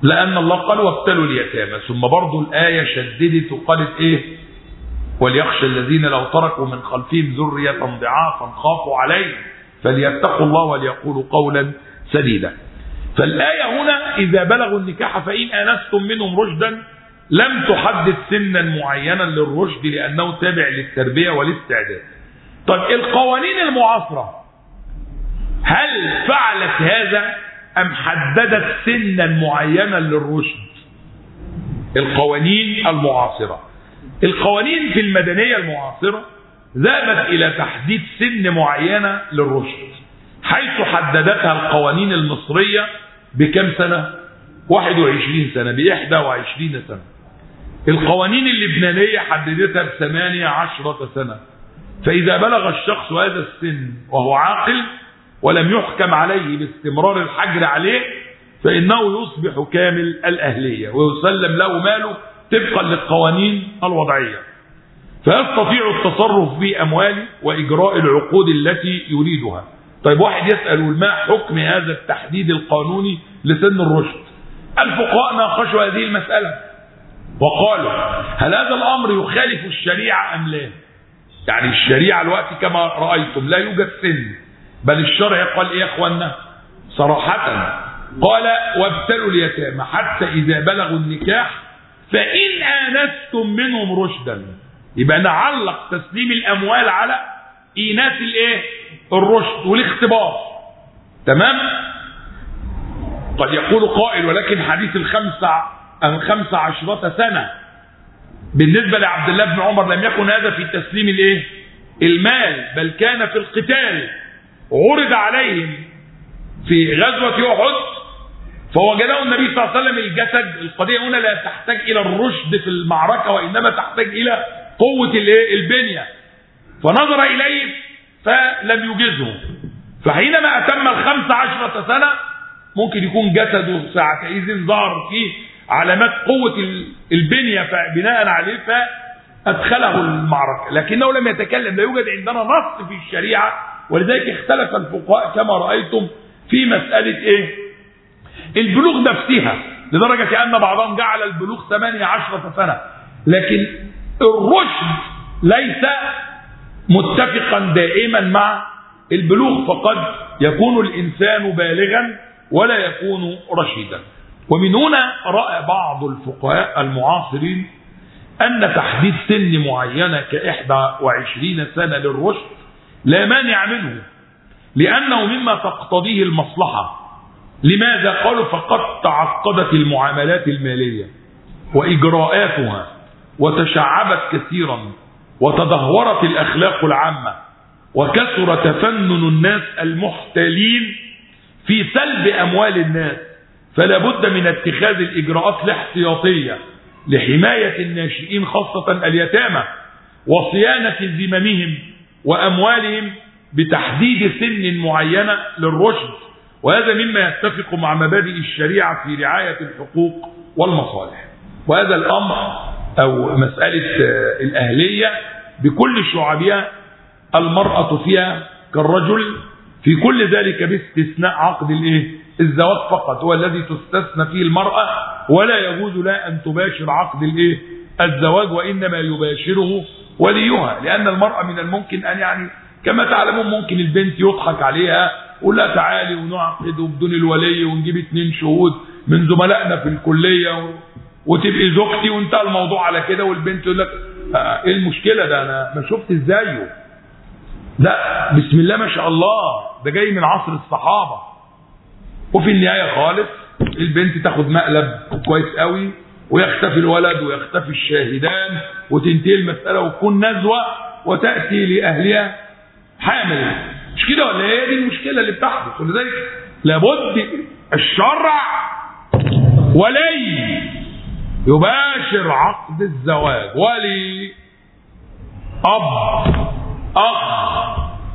لأن الله قال وابتلوا اليتامى ثم برضو الآية شددت وقالت إيه وليخشى الذين لو تركوا من خلفهم ذرية ضعافا خافوا عليهم فليتقوا الله وليقولوا قولا سديدا فالآية هنا إذا بلغوا النكاح فإن آنستم منهم رشدا لم تحدد سنا معينا للرشد لأنه تابع للتربية والاستعداد طيب القوانين المعاصرة هل فعلت هذا أم حددت سنا معينا للرشد القوانين المعاصرة القوانين في المدنية المعاصرة ذهبت إلى تحديد سن معينة للرشد حيث حددتها القوانين المصرية بكم سنة 21 سنة ب 21 سنة القوانين اللبنانية حددتها بثمانية عشرة سنة فإذا بلغ الشخص هذا السن وهو عاقل ولم يحكم عليه باستمرار الحجر عليه فإنه يصبح كامل الأهلية ويسلم له ماله طبقا للقوانين الوضعية فيستطيع التصرف في أمواله وإجراء العقود التي يريدها طيب واحد يسأل ما حكم هذا التحديد القانوني لسن الرشد الفقهاء ناقشوا هذه المسألة وقالوا هل هذا الأمر يخالف الشريعة أم لا يعني الشريعة الوقت كما رأيتم لا يوجد سن بل الشرع قال ايه يا اخوانا صراحة قال وابتلوا اليتامى حتى اذا بلغوا النكاح فان انستم منهم رشدا يبقى نعلق تسليم الاموال على ايناس الايه الرشد والاختبار تمام قد يقول قائل ولكن حديث الخمسة الخمسة عشرة سنة بالنسبة لعبد الله بن عمر لم يكن هذا في تسليم الايه المال بل كان في القتال عرض عليهم في غزوة أحد فوجده النبي صلى الله عليه وسلم الجسد القضية هنا لا تحتاج إلى الرشد في المعركة وإنما تحتاج إلى قوة البنية فنظر إليه فلم يجزه فحينما أتم الخمس عشرة سنة ممكن يكون جسده ساعتئذ ظهر فيه علامات قوة البنية بناء عليه فأدخله المعركة لكنه لم يتكلم لا يوجد عندنا نص في الشريعة ولذلك اختلف الفقهاء كما رأيتم في مسألة ايه البلوغ نفسها لدرجة أن بعضهم جعل البلوغ 18 سنة لكن الرشد ليس متفقا دائما مع البلوغ فقد يكون الإنسان بالغا ولا يكون رشيدا ومن هنا رأى بعض الفقهاء المعاصرين أن تحديد سن معينة كإحدى وعشرين سنة للرشد لا مانع منه لأنه مما تقتضيه المصلحة لماذا قالوا فقد تعقدت المعاملات المالية وإجراءاتها وتشعبت كثيرا وتدهورت الأخلاق العامة وكثر تفنن الناس المحتالين في سلب أموال الناس فلا بد من اتخاذ الإجراءات الاحتياطية لحماية الناشئين خاصة اليتامى وصيانة ذممهم وأموالهم بتحديد سن معينة للرشد وهذا مما يتفق مع مبادئ الشريعة في رعاية الحقوق والمصالح وهذا الأمر أو مسألة الأهلية بكل شعبها المرأة فيها كالرجل في كل ذلك باستثناء عقد الايه الزواج فقط هو الذي تستثنى فيه المرأة ولا يجوز لها أن تباشر عقد الايه الزواج وإنما يباشره وليها لأن المرأة من الممكن أن يعني كما تعلمون ممكن البنت يضحك عليها ولا تعالي ونعقد وبدون الولي ونجيب اتنين شهود من زملائنا في الكلية و... وتبقي زوجتي وانتهى الموضوع على كده والبنت يقول لك آه ايه المشكلة ده انا ما شفت ازايه لا بسم الله ما شاء الله ده جاي من عصر الصحابة وفي النهاية خالص البنت تاخد مقلب كويس قوي ويختفي الولد ويختفي الشاهدان وتنتهي المسألة وتكون نزوة وتأتي لأهلها حامل مش كده ولا هي دي المشكلة اللي بتحدث ولذلك لابد الشرع ولي يباشر عقد الزواج ولي أب أخ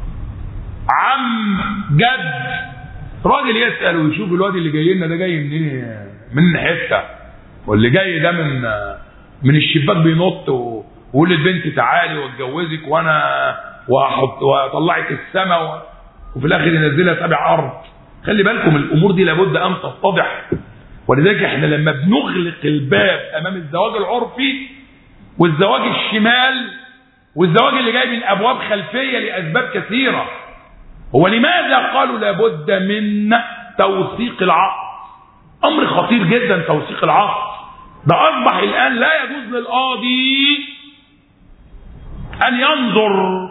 عم جد راجل يسأل ويشوف الواد اللي جاي لنا ده جاي منين من حته واللي جاي ده من من الشباك بينط ويقول للبنت تعالي واتجوزك وانا واحط واطلعك السماء وفي الاخر ينزلها سبع ارض خلي بالكم الامور دي لابد ان تتضح ولذلك احنا لما بنغلق الباب امام الزواج العرفي والزواج الشمال والزواج اللي جاي من ابواب خلفيه لاسباب كثيره هو لماذا قالوا لابد من توثيق العقد امر خطير جدا توثيق العقد ده اصبح الان لا يجوز للقاضي ان ينظر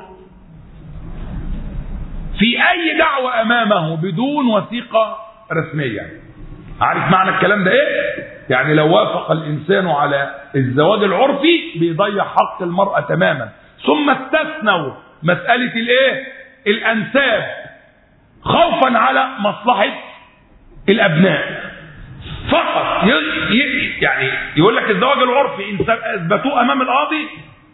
في اي دعوه امامه بدون وثيقه رسميه عارف معنى الكلام ده ايه يعني لو وافق الانسان على الزواج العرفي بيضيع حق المراه تماما ثم استثنوا مساله الايه الانساب خوفا على مصلحه الابناء فقط ي- ي- يعني يقول لك الزواج العرفي ان اثبتوه امام القاضي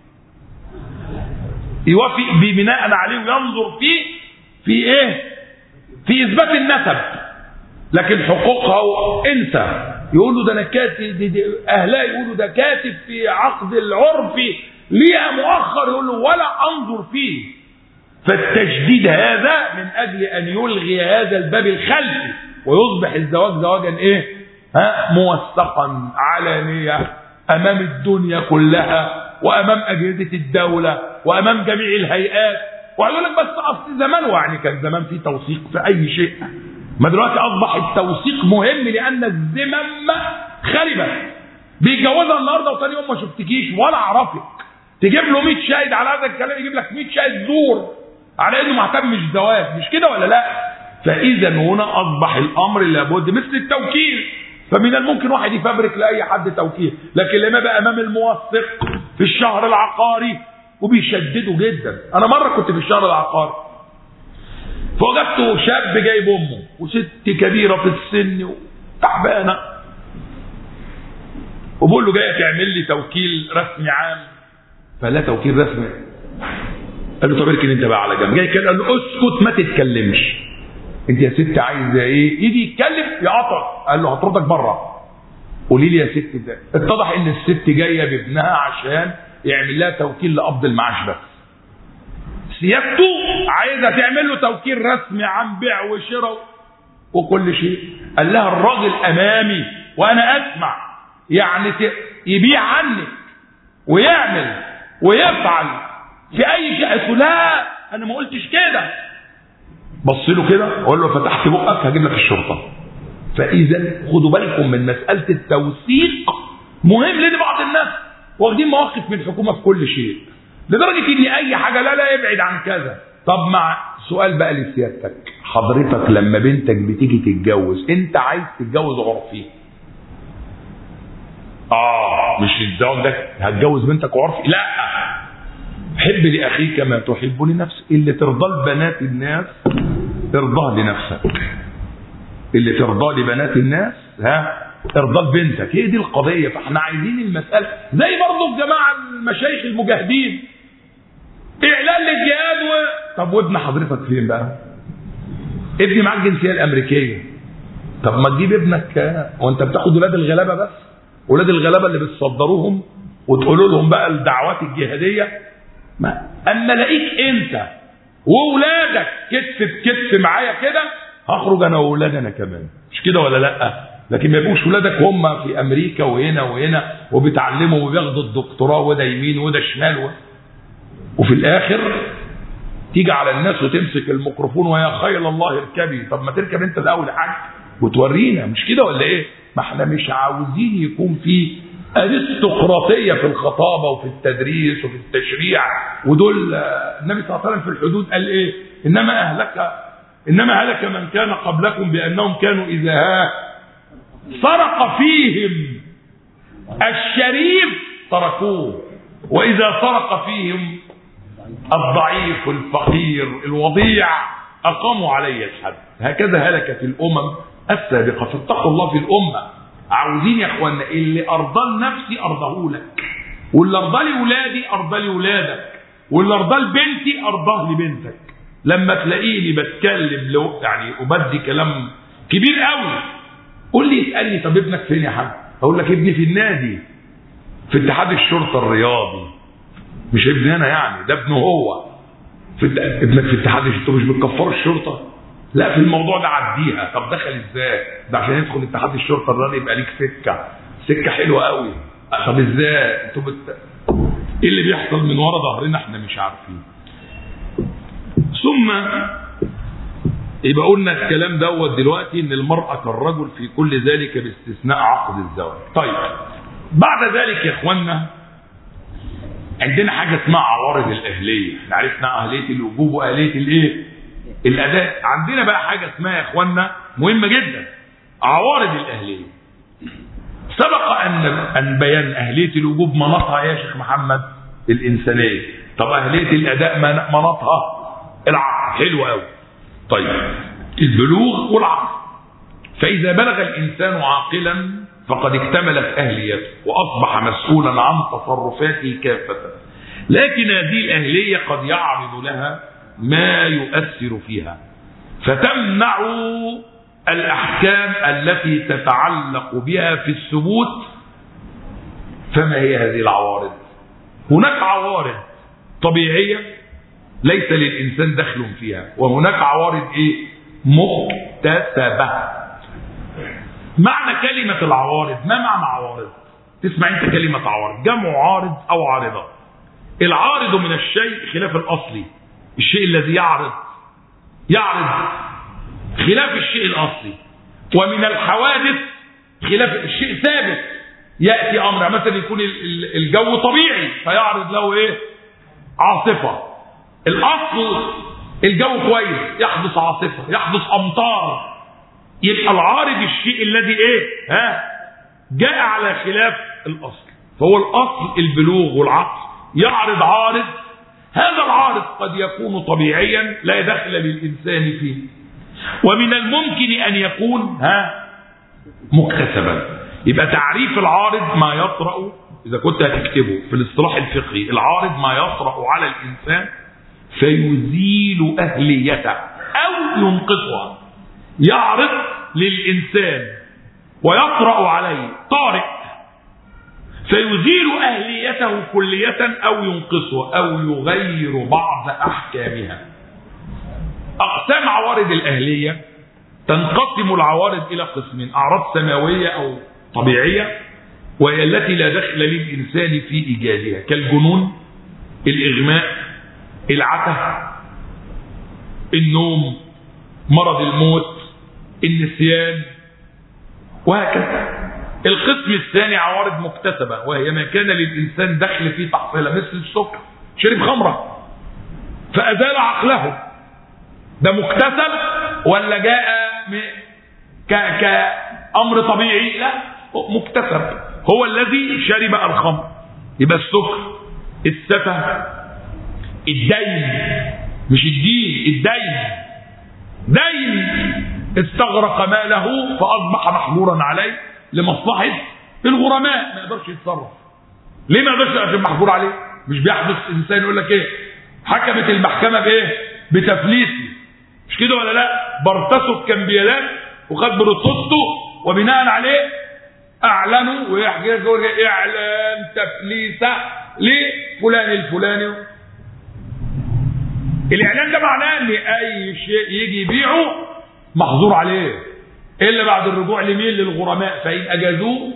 يوافق ببناء عليه وينظر فيه في ايه في اثبات النسب لكن حقوقها انسى يقولوا ده انا كاتب دي دي اهلها يقولوا ده كاتب في عقد العرفي ليها مؤخر يقول له ولا انظر فيه فالتجديد هذا من اجل ان يلغي هذا الباب الخلفي ويصبح الزواج زواجا ايه ها موثقا علانيه امام الدنيا كلها وامام اجهزه الدوله وامام جميع الهيئات ويقول لك بس اصل زمان يعني كان زمان في توثيق في اي شيء ما دلوقتي اصبح التوثيق مهم لان الذمم خربت بيتجوزها النهارده وتاني يوم ما شفتكيش ولا اعرفك تجيب له 100 شاهد على هذا الكلام يجيب لك 100 شاهد زور على انه مهتم مش زواج مش كده ولا لا فاذا هنا اصبح الامر لابد مثل التوكيل فمن الممكن واحد يفبرك لاي حد توكيل لكن لما بقى امام الموثق في الشهر العقاري وبيشددوا جدا انا مره كنت في الشهر العقاري فوجدت شاب جايب امه وست كبيره في السن وتعبانه وبقول له جاي تعمل لي توكيل رسمي عام فلا توكيل رسمي قال له طب اركن انت بقى على جنب جاي كده قال له اسكت ما تتكلمش انت يا ست عايزه ايه يجي يتكلم يقطع قال له هطردك بره قولي لي يا ست ده اتضح ان الست جايه بابنها عشان يعمل لها توكيل لقبض المعاش بس سيادته عايزه تعمل له توكيل رسمي عن بيع وشراء وكل شيء قال لها الراجل امامي وانا اسمع يعني ت- يبيع عنك ويعمل ويفعل في اي شيء قلت له لا انا ما قلتش كده بص له كده وقال له فتحت بقك هجيب لك الشرطه فاذا خدوا بالكم من مساله التوثيق مهم لان بعض الناس واخدين مواقف من الحكومه في كل شيء لدرجه ان اي حاجه لا لا ابعد عن كذا طب مع سؤال بقى لسيادتك حضرتك لما بنتك بتيجي تتجوز انت عايز تتجوز عرفي اه مش الزواج ده هتجوز بنتك عرفي لا حب لاخيك ما تحب لنفسك اللي ترضى لبنات الناس ارضاه لنفسك اللي ترضى لبنات الناس ها ارضى لبنتك هي دي القضيه فاحنا عايزين المساله زي برضه الجماعه المشايخ المجاهدين اعلان للجهاد و... طب وابن حضرتك فين بقى؟ ابني معاه الجنسيه الامريكيه طب ما تجيب ابنك آه، وانت بتاخد ولاد الغلابه بس ولاد الغلابه اللي بتصدروهم وتقولوا لهم بقى الدعوات الجهاديه ما اما الاقيك انت واولادك كتف بكتف معايا كده هخرج انا واولادي انا كمان مش كده ولا لا لكن ما يبقوش ولادك هم في امريكا وهنا وهنا وبيتعلموا وبياخدوا الدكتوراه وده يمين وده شمال و... وفي الاخر تيجي على الناس وتمسك الميكروفون ويا خيل الله اركبي طب ما تركب انت الاول يا حاج وتورينا مش كده ولا ايه ما احنا مش عاوزين يكون في ارستقراطيه في الخطابه وفي التدريس وفي التشريع ودول آه، النبي صلى الله عليه وسلم في الحدود قال ايه انما اهلك انما هلك من كان قبلكم بانهم كانوا اذا ها سرق فيهم الشريف تركوه واذا سرق فيهم الضعيف الفقير الوضيع أقاموا علي الحد هكذا هلكت الأمم السابقة فاتقوا الله في الأمة عاوزين يا اخوانا اللي أرضى لنفسي أرضاه لك واللي أرضى لولادي أرضى لولادك واللي أرضى لبنتي أرضاه لبنتك لما تلاقيني بتكلم لو يعني وبدي كلام كبير قوي قول لي اسألني طب ابنك فين يا حاج أقول لك ابني في النادي في اتحاد الشرطة الرياضي مش ابني انا يعني ده ابنه هو في الت- ابنك في اتحاد الشرطه مش بتكفروا الشرطه لا في الموضوع ده عديها طب دخل ازاي ده عشان يدخل اتحاد الشرطه الرياضي يبقى ليك سكه سكه حلوه قوي طب ازاي انتوا بت... ايه اللي بيحصل من ورا ظهرنا احنا مش عارفين ثم يبقى قلنا الكلام دوت دلوقتي ان المرأة كالرجل في كل ذلك باستثناء عقد الزواج طيب بعد ذلك يا اخوانا عندنا حاجة اسمها عوارض الأهلية احنا عرفنا أهلية الوجوب وأهلية الايه الأداء عندنا بقى حاجة اسمها يا اخوانا مهمة جدا عوارض الأهلية سبق أن أن بيان أهلية الوجوب مناطها يا شيخ محمد الإنسانية طب أهلية الأداء مناطها العقل حلو قوي طيب البلوغ والعقل فإذا بلغ الإنسان عاقلا فقد اكتملت أهليته وأصبح مسؤولا عن تصرفاته كافة لكن هذه الأهلية قد يعرض لها ما يؤثر فيها فتمنع الأحكام التي تتعلق بها في الثبوت فما هي هذه العوارض هناك عوارض طبيعية ليس للإنسان دخل فيها وهناك عوارض إيه مكتسبة معنى كلمة العوارض ما معنى عوارض تسمع انت كلمة عوارض جمع عارض او عارضة العارض من الشيء خلاف الاصلي الشيء الذي يعرض يعرض خلاف الشيء الاصلي ومن الحوادث خلاف الشيء ثابت يأتي امر مثلا يكون الجو طبيعي فيعرض له ايه عاصفة الاصل الجو كويس يحدث عاصفة يحدث امطار يبقى العارض الشيء الذي ايه ها جاء على خلاف الاصل فهو الاصل البلوغ والعقل يعرض عارض هذا العارض قد يكون طبيعيا لا دخل للانسان فيه ومن الممكن ان يكون ها مكتسبا يبقى تعريف العارض ما يطرأ اذا كنت هتكتبه في الاصطلاح الفقهي العارض ما يطرأ على الانسان فيزيل اهليته او ينقصها يعرض للإنسان ويطرأ عليه طارئ فيزيل أهليته كلية أو ينقصها أو يغير بعض أحكامها أقسام عوارض الأهلية تنقسم العوارض إلى قسمين أعراض سماوية أو طبيعية وهي التي لا دخل للإنسان في إيجادها كالجنون الإغماء العته النوم مرض الموت النسيان وهكذا القسم الثاني عوارض مكتسبة وهي ما كان للإنسان دخل في تحصيلها مثل السكر شرب خمرة فأزال عقله ده مكتسب ولا جاء ك... كأمر طبيعي لا مكتسب هو الذي شرب الخمر يبقى السكر السفه الدين مش الدين الدين دين استغرق ماله فأصبح محظورا عليه لمصلحة الغرماء ما يقدرش يتصرف ليه ما يقدرش عشان محظور عليه مش بيحدث انسان يقول لك ايه حكمت المحكمة بايه بتفليسي مش كده ولا لا برتسك كان بيلان وخد برصته وبناء عليه اعلنوا ويحكي اعلان تفليسه لفلان الفلاني الاعلان ده معناه ان اي شيء يجي يبيعه محظور عليه الا بعد الرجوع لمين للغرماء فان اجازوه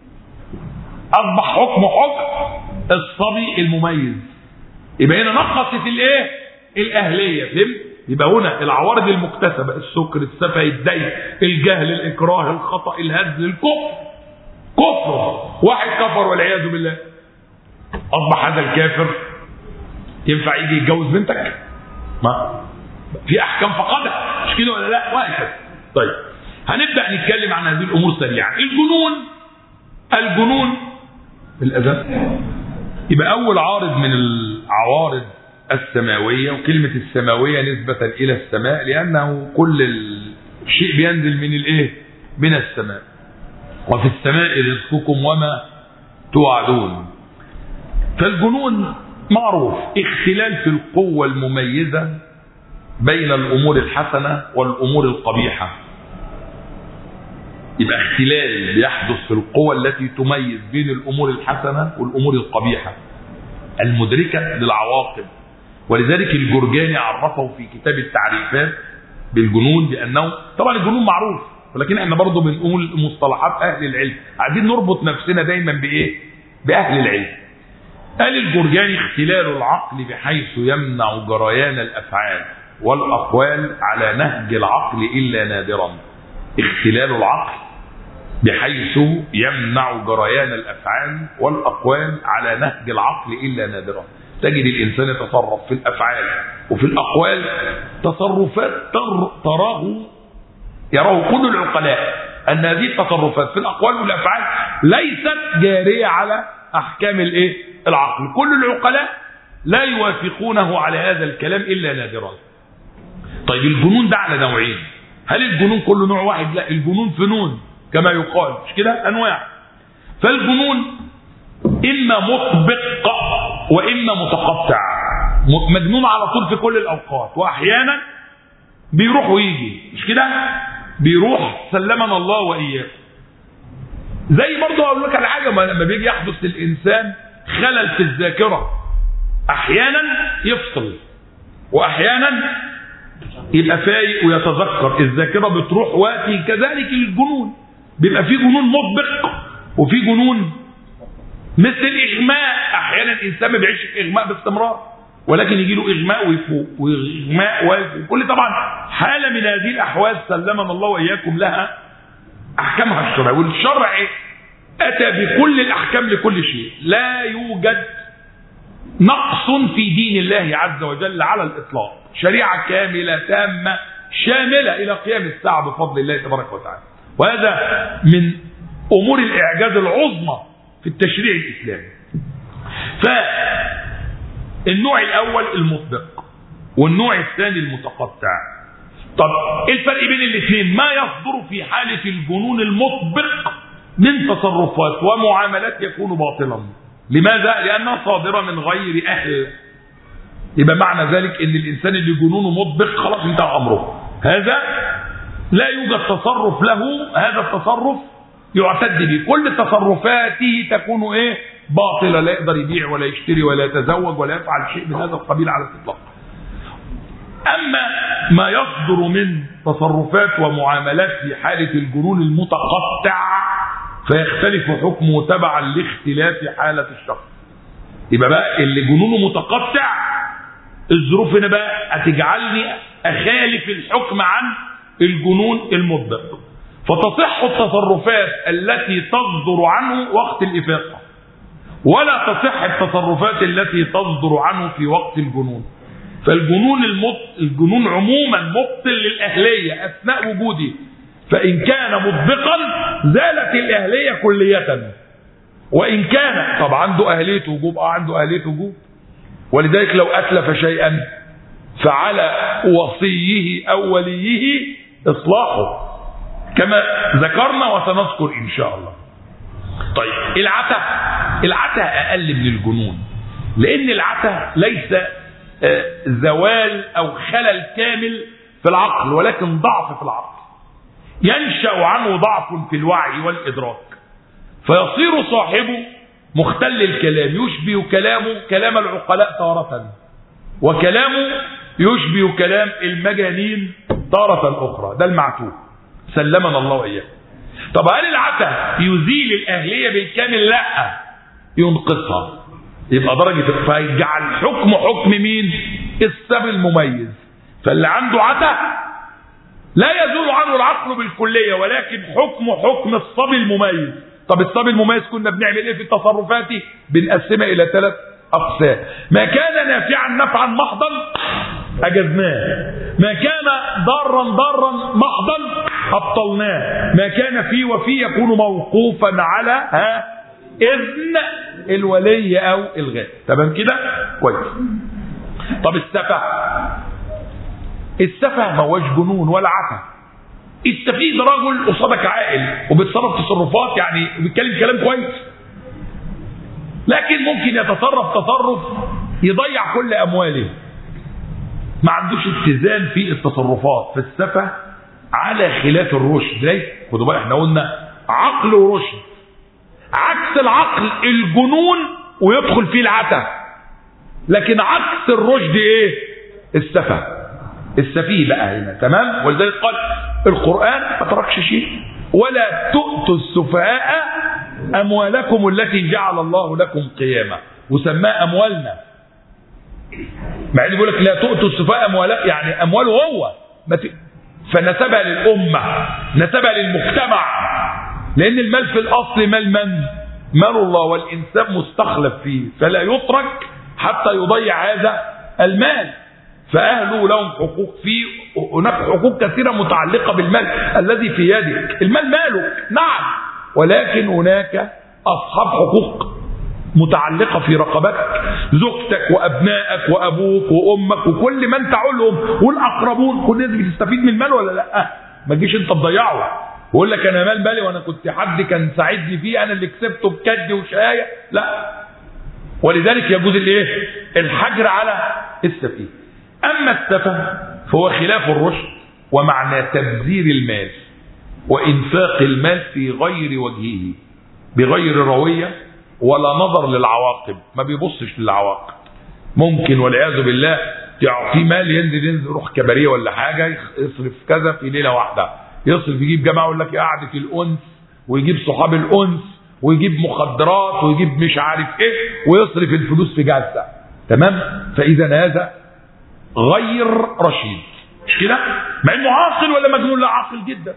اصبح حكم حكم الصبي المميز يبقى هنا نقصت الايه الاهليه فهمت يبقى هنا العوارض المكتسبه السكر السفه الدين الجهل الاكراه الخطا الهزل الكفر كفر واحد كفر والعياذ بالله اصبح هذا الكافر ينفع يجي يتجوز بنتك ما في احكام فقدها مش كده ولا لا وهكذا طيب هنبدا نتكلم عن هذه الامور سريعا الجنون الجنون الاذان يبقى اول عارض من العوارض السماويه وكلمه السماويه نسبه الى السماء لانه كل الشيء بينزل من الايه من السماء وفي السماء رزقكم وما توعدون فالجنون معروف اختلال في القوة المميزة بين الأمور الحسنة والأمور القبيحة يبقى اختلال بيحدث في القوة التي تميز بين الأمور الحسنة والأمور القبيحة المدركة للعواقب ولذلك الجرجاني عرفه في كتاب التعريفات بالجنون بانه طبعا الجنون معروف ولكن احنا برضه بنقول مصطلحات اهل العلم عايزين نربط نفسنا دايما بايه باهل العلم قال الجرجاني اختلال العقل بحيث يمنع جريان الافعال والاقوال على نهج العقل الا نادرا اختلال العقل بحيث يمنع جريان الافعال والاقوال على نهج العقل الا نادرا تجد الانسان يتصرف في الافعال وفي الاقوال تصرفات تر تراه يراه كل العقلاء ان هذه التصرفات في الاقوال والافعال ليست جاريه على احكام الايه العقل كل العقلاء لا يوافقونه على هذا الكلام الا نادرا طيب الجنون ده على نوعين هل الجنون كله نوع واحد لا الجنون فنون كما يقال مش كده انواع فالجنون اما مطبق واما متقطع مجنون على طول في كل الاوقات واحيانا بيروح ويجي مش كده بيروح سلمنا الله واياكم زي برضه اقول لك على حاجه لما بيجي يحدث للانسان خلل في الذاكره احيانا يفصل واحيانا يبقى فايق ويتذكر الذاكره بتروح وقتي كذلك الجنون بيبقى في جنون مطبق وفي جنون مثل الاغماء احيانا الانسان ما بيعيش في اغماء باستمرار ولكن يجي له اغماء ويفوق واغماء ويفوق كل طبعا حاله من هذه الاحوال سلمنا الله واياكم لها احكامها الشرع والشرع اتى بكل الاحكام لكل شيء لا يوجد نقص في دين الله عز وجل على الاطلاق شريعه كامله تامه شامله الى قيام الساعه بفضل الله تبارك وتعالى وهذا من امور الاعجاز العظمى في التشريع الاسلامي فالنوع الاول المطبق والنوع الثاني المتقطع طب ايه الفرق بين الاثنين ما يصدر في حاله الجنون المطبق من تصرفات ومعاملات يكون باطلا لماذا لانها صادره من غير اهل يبقى معنى ذلك ان الانسان اللي جنونه مطبق خلاص انتهى امره هذا لا يوجد تصرف له هذا التصرف يعتد به كل تصرفاته تكون ايه باطله لا يقدر يبيع ولا يشتري ولا يتزوج ولا يفعل شيء من هذا القبيل على الاطلاق اما ما يصدر من تصرفات ومعاملات في حاله الجنون المتقطع فيختلف حكمه تبعا لاختلاف حاله الشخص يبقى بقى اللي جنونه متقطع الظروف هنا بقى هتجعلني اخالف الحكم عن الجنون المطبق فتصح التصرفات التي تصدر عنه وقت الإفاقة ولا تصح التصرفات التي تصدر عنه في وقت الجنون فالجنون المط... الجنون عموما مبطل للأهلية أثناء وجوده فإن كان مطبقا زالت الأهلية كلية وإن كان طب عنده أهلية وجوب أه عنده أهلية وجوب ولذلك لو أتلف شيئا فعلى وصيه أو وليه إصلاحه كما ذكرنا وسنذكر إن شاء الله طيب العته العته أقل من الجنون لأن العته ليس زوال أو خلل كامل في العقل ولكن ضعف في العقل ينشأ عنه ضعف في الوعي والإدراك فيصير صاحبه مختل الكلام يشبه كلامه كلام العقلاء تارة وكلامه يشبه كلام المجانين تارة أخرى ده المعتوه سلمنا الله وإياه طب هل العته يزيل الأهلية بالكامل لا ينقصها يبقى درجة فيجعل حكم حكم مين السبب المميز فاللي عنده عته لا يزول عنه العقل بالكلية ولكن حكم حكم الصبي المميز طب الصبي المميز كنا بنعمل ايه في تصرفاته بنقسمها الى ثلاث اقسام ما كان نافعا نفعا محضا اجزناه ما كان ضارا ضارا محضا ابطلناه ما كان فيه وفيه يكون موقوفا على ها اذن الولي او الغاء تمام كده كويس طب السفه السفه ما هوش جنون ولا عته السفيه ده رجل قصادك عاقل وبيتصرف تصرفات يعني بيتكلم كلام كويس لكن ممكن يتصرف تصرف يضيع كل امواله ما عندوش اتزان في التصرفات فالسفه على خلاف الرشد ليه خدوا بالك احنا قلنا عقل ورشد عكس العقل الجنون ويدخل فيه العته لكن عكس الرشد ايه السفه السفيه بقى هنا تمام ولذلك قال القرآن ما تركش شيء ولا تؤتوا السفهاء أموالكم التي جعل الله لكم قياما وسماها أموالنا مع انه بيقول لك لا تؤتوا السفهاء أموالك يعني أمواله هو ما ت... فنسبها للأمة نسبها للمجتمع لأن المال في الأصل مال من؟ مال الله والإنسان مستخلف فيه فلا يترك حتى يضيع هذا المال فأهله لهم حقوق فيه هناك حقوق كثيرة متعلقة بالمال الذي في يدك المال مالك نعم ولكن هناك أصحاب حقوق متعلقة في رقبتك زوجتك وأبنائك وأبوك وأمك وكل من تعولهم والأقربون كل الناس بتستفيد من المال ولا لا ما تجيش أنت تضيعه ويقول لك أنا مال مالي وأنا كنت حد كان ساعدني فيه أنا اللي كسبته بكد وشاية لا ولذلك يجوز الايه الحجر على السفيه اما السفه فهو خلاف الرشد ومعنى تبذير المال وانفاق المال في غير وجهه بغير رويه ولا نظر للعواقب ما بيبصش للعواقب ممكن والعياذ بالله تعطيه مال ينزل ينزل يروح كباريه ولا حاجه يصرف كذا في ليله واحده يصرف يجيب جماعه يقول لك قعده الانس ويجيب صحاب الانس ويجيب مخدرات ويجيب مش عارف ايه ويصرف الفلوس في جلسه تمام فاذا هذا غير رشيد مش كده مع انه عاقل ولا مجنون لا عاقل جدا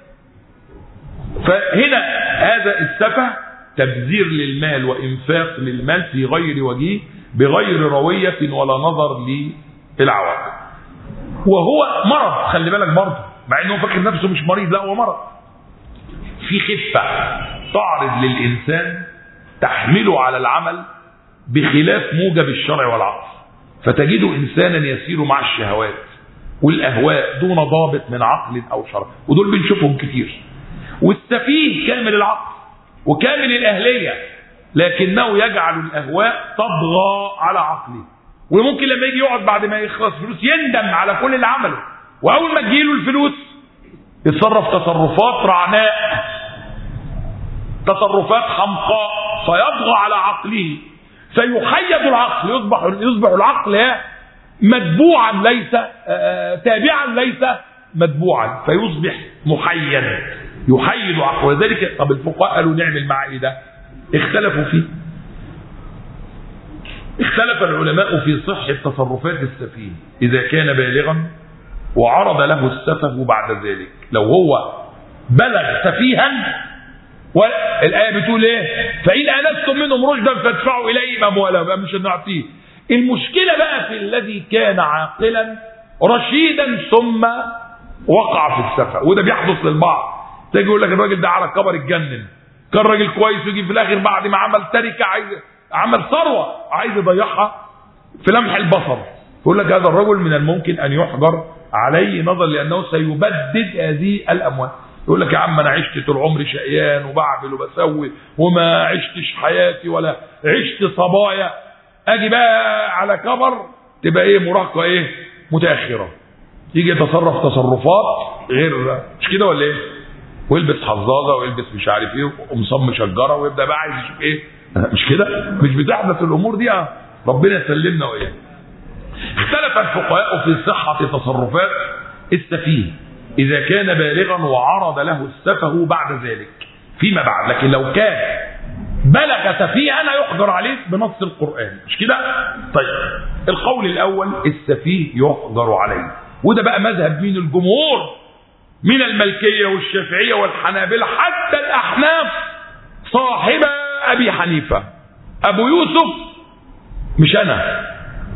فهنا هذا السفه تبذير للمال وانفاق للمال في غير وجيه بغير رويه ولا نظر للعواقب وهو مرض خلي بالك برضه مع انه فاكر نفسه مش مريض لا هو مرض في خفه تعرض للإنسان تحمله على العمل بخلاف موجب الشرع والعقل فتجده إنسانا يسير مع الشهوات والأهواء دون ضابط من عقل أو شرع ودول بنشوفهم كتير والسفيه كامل العقل وكامل الأهلية لكنه يجعل الأهواء تطغى على عقله وممكن لما يجي يقعد بعد ما يخلص فلوس يندم على كل اللي عمله وأول ما تجيله الفلوس يتصرف تصرفات رعناء تصرفات حمقاء فيطغى على عقله فيحيد العقل يصبح يصبح العقل متبوعا ليس تابعا ليس متبوعا فيصبح محيد يحيد عقله ولذلك طب الفقهاء قالوا نعمل مع ايه ده؟ اختلفوا فيه اختلف العلماء في صحة تصرفات السفيه إذا كان بالغا وعرض له السفه بعد ذلك لو هو بلغ سفيها والآية بتقول إيه؟ فإن آنستم منهم رشدا فادفعوا إليهم أموالهم مش نعطيه. المشكلة بقى في الذي كان عاقلا رشيدا ثم وقع في السفة وده بيحدث للبعض. تيجي يقول لك الراجل ده على كبر اتجنن. كان راجل كويس ويجي في الآخر بعد ما عمل تركة عايز عمل ثروة عايز يضيعها في لمح البصر. يقول لك هذا الرجل من الممكن أن يحجر عليه نظرا لأنه سيبدد هذه الأموال. يقول لك يا عم انا عشت طول عمري شقيان وبعمل وبسوي وما عشتش حياتي ولا عشت صبايا اجي بقى على كبر تبقى ايه مراهقه ايه متاخره يجي يتصرف تصرفات غير مش كده ولا ايه ويلبس حظاظه ويلبس مش عارف ايه وقمصان مشجره ويبدا بقى عايز يشوف ايه مش كده مش بتحدث الامور دي اه ربنا يسلمنا واياه اختلف الفقهاء في صحه تصرفات السفيه إذا كان بالغا وعرض له السفه بعد ذلك فيما بعد لكن لو كان بلغ سفيها لا يحجر عليه بنص القرآن مش كده طيب القول الأول السفيه يحجر عليه وده بقى مذهب مين الجمهور من الملكية والشافعية والحنابلة حتى الأحناف صاحب أبي حنيفة أبو يوسف مش أنا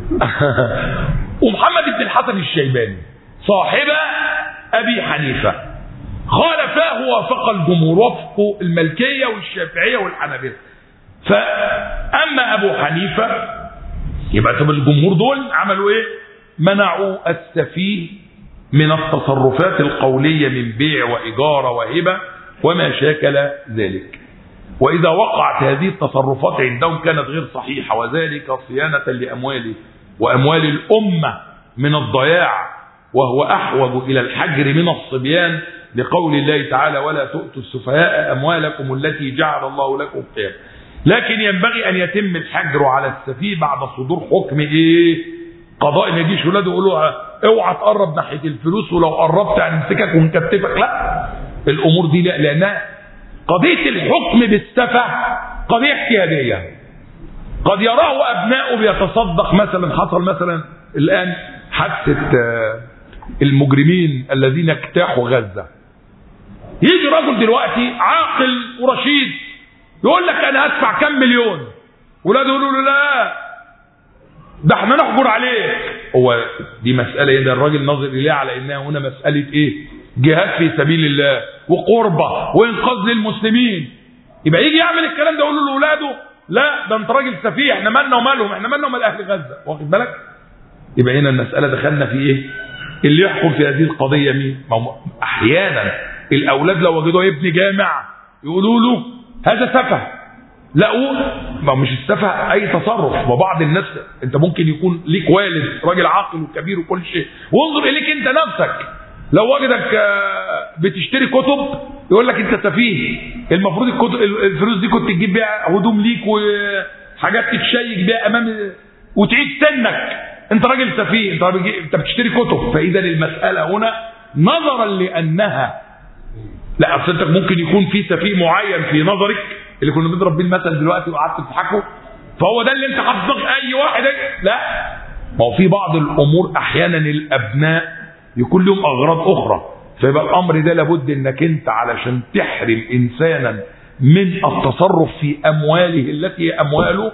ومحمد بن الحسن الشيباني صاحب أبي حنيفة خالفاه وافق الجمهور وفق الملكية والشافعية والحنابلة فأما أبو حنيفة يبقى طب الجمهور دول عملوا إيه منعوا السفيه من التصرفات القولية من بيع وإجارة وهبة وما شاكل ذلك وإذا وقعت هذه التصرفات عندهم كانت غير صحيحة وذلك صيانة لأمواله وأموال الأمة من الضياع وهو أحوج إلى الحجر من الصبيان لقول الله تعالى ولا تؤتوا السفهاء أموالكم التي جعل الله لكم قيام لكن ينبغي أن يتم الحجر على السفيه بعد صدور حكم إيه قضاء ما يجيش ولاده يقولوا اوعى تقرب ناحيه الفلوس ولو قربت هنمسكك ونكتفك لا الامور دي لا لانها قضيه الحكم بالسفه قضيه اجتهاديه قد يراه ابناؤه بيتصدق مثلا حصل مثلا الان حادثه آه، المجرمين الذين اجتاحوا غزه يجي رجل دلوقتي عاقل ورشيد يقول لك انا هدفع كام مليون ولاده يقولوا له لا ده احنا نحجر عليك هو دي مساله هنا الراجل ناظر اليها على انها هنا مساله ايه جهاد في سبيل الله وقربه وانقاذ للمسلمين يبقى يجي يعمل الكلام ده يقول له لاولاده لا ده انت راجل سفيه احنا مالنا ومالهم احنا مالنا ومال اهل غزه واخد بالك يبقى هنا المساله دخلنا في ايه اللي يحكم في هذه القضيه مين ما هو احيانا الاولاد لو وجدوا ابن جامع يقولوا له هذا سفه لقوا ما مش السفه اي تصرف وبعض الناس انت ممكن يكون ليك والد راجل عاقل وكبير وكل شيء وانظر اليك انت نفسك لو وجدك آه، بتشتري كتب يقول لك انت سفيه المفروض الكتب الفلوس دي كنت تجيب بيها هدوم ليك وحاجات تتشيك بيها امام وتعيد سنك انت راجل سفيه انت بتجي- انت بتشتري كتب فاذا المساله هنا نظرا لانها لا اصل انت ممكن يكون في سفيه معين في نظرك اللي كنا بنضرب بيه المثل دلوقتي وقعدت تضحكوا فهو ده اللي انت حافظه اي واحد لا ما هو في بعض الامور احيانا الابناء يكون لهم اغراض اخرى فيبقى الامر ده لابد انك انت علشان تحرم انسانا من التصرف في امواله التي هي امواله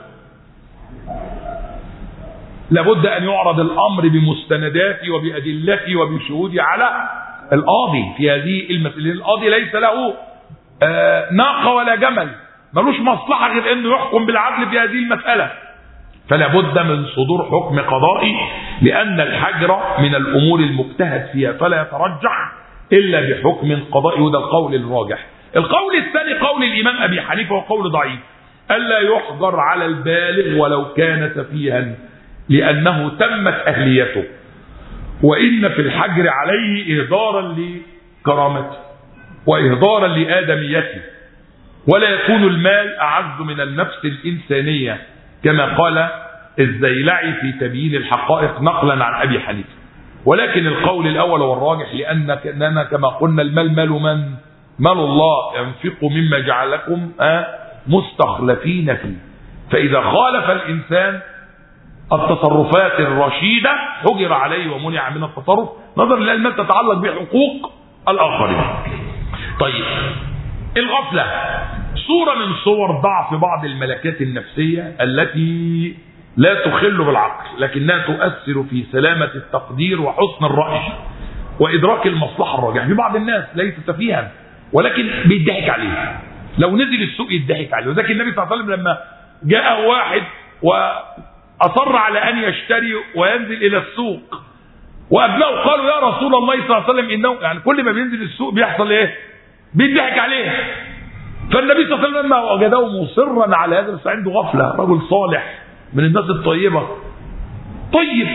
لابد ان يعرض الامر بمستنداته وبادلته وبشهوده على القاضي في هذه المسألة القاضي ليس له آه، ناقة ولا جمل ملوش مصلحة غير انه يحكم بالعدل في هذه المسألة فلا بد من صدور حكم قضائي لأن الحجر من الأمور المجتهد فيها فلا يترجح إلا بحكم قضائي وده القول الراجح القول الثاني قول الإمام أبي حنيفة وقول ضعيف ألا يحجر على البالغ ولو كان سفيها لأنه تمت أهليته وإن في الحجر عليه إهدارا لكرامته وإهدارا لآدميته ولا يكون المال أعز من النفس الإنسانية كما قال الزيلعي في تبيين الحقائق نقلا عن أبي حنيفة ولكن القول الأول والراجح لأننا كما قلنا المال مال من مال الله ينفق مما جعلكم آه مستخلفين فيه فإذا خالف الإنسان التصرفات الرشيدة حجر عليه ومنع من التصرف نظرا لأن المال تتعلق بحقوق الآخرين طيب الغفلة صورة من صور ضعف بعض الملكات النفسية التي لا تخل بالعقل لكنها تؤثر في سلامة التقدير وحسن الرأي وإدراك المصلحة الراجحة في بعض الناس ليس سفيها ولكن بيضحك عليه لو نزل السوق يضحك عليه وذلك النبي صلى الله عليه وسلم لما جاء واحد وأصر على أن يشتري وينزل إلى السوق وأبنائه قالوا يا رسول الله صلى الله عليه وسلم إنه يعني كل ما بينزل السوق بيحصل إيه؟ بيضحك عليه فالنبي صلى الله عليه وسلم لما وجده مصرا على هذا بس عنده غفله رجل صالح من الناس الطيبه طيب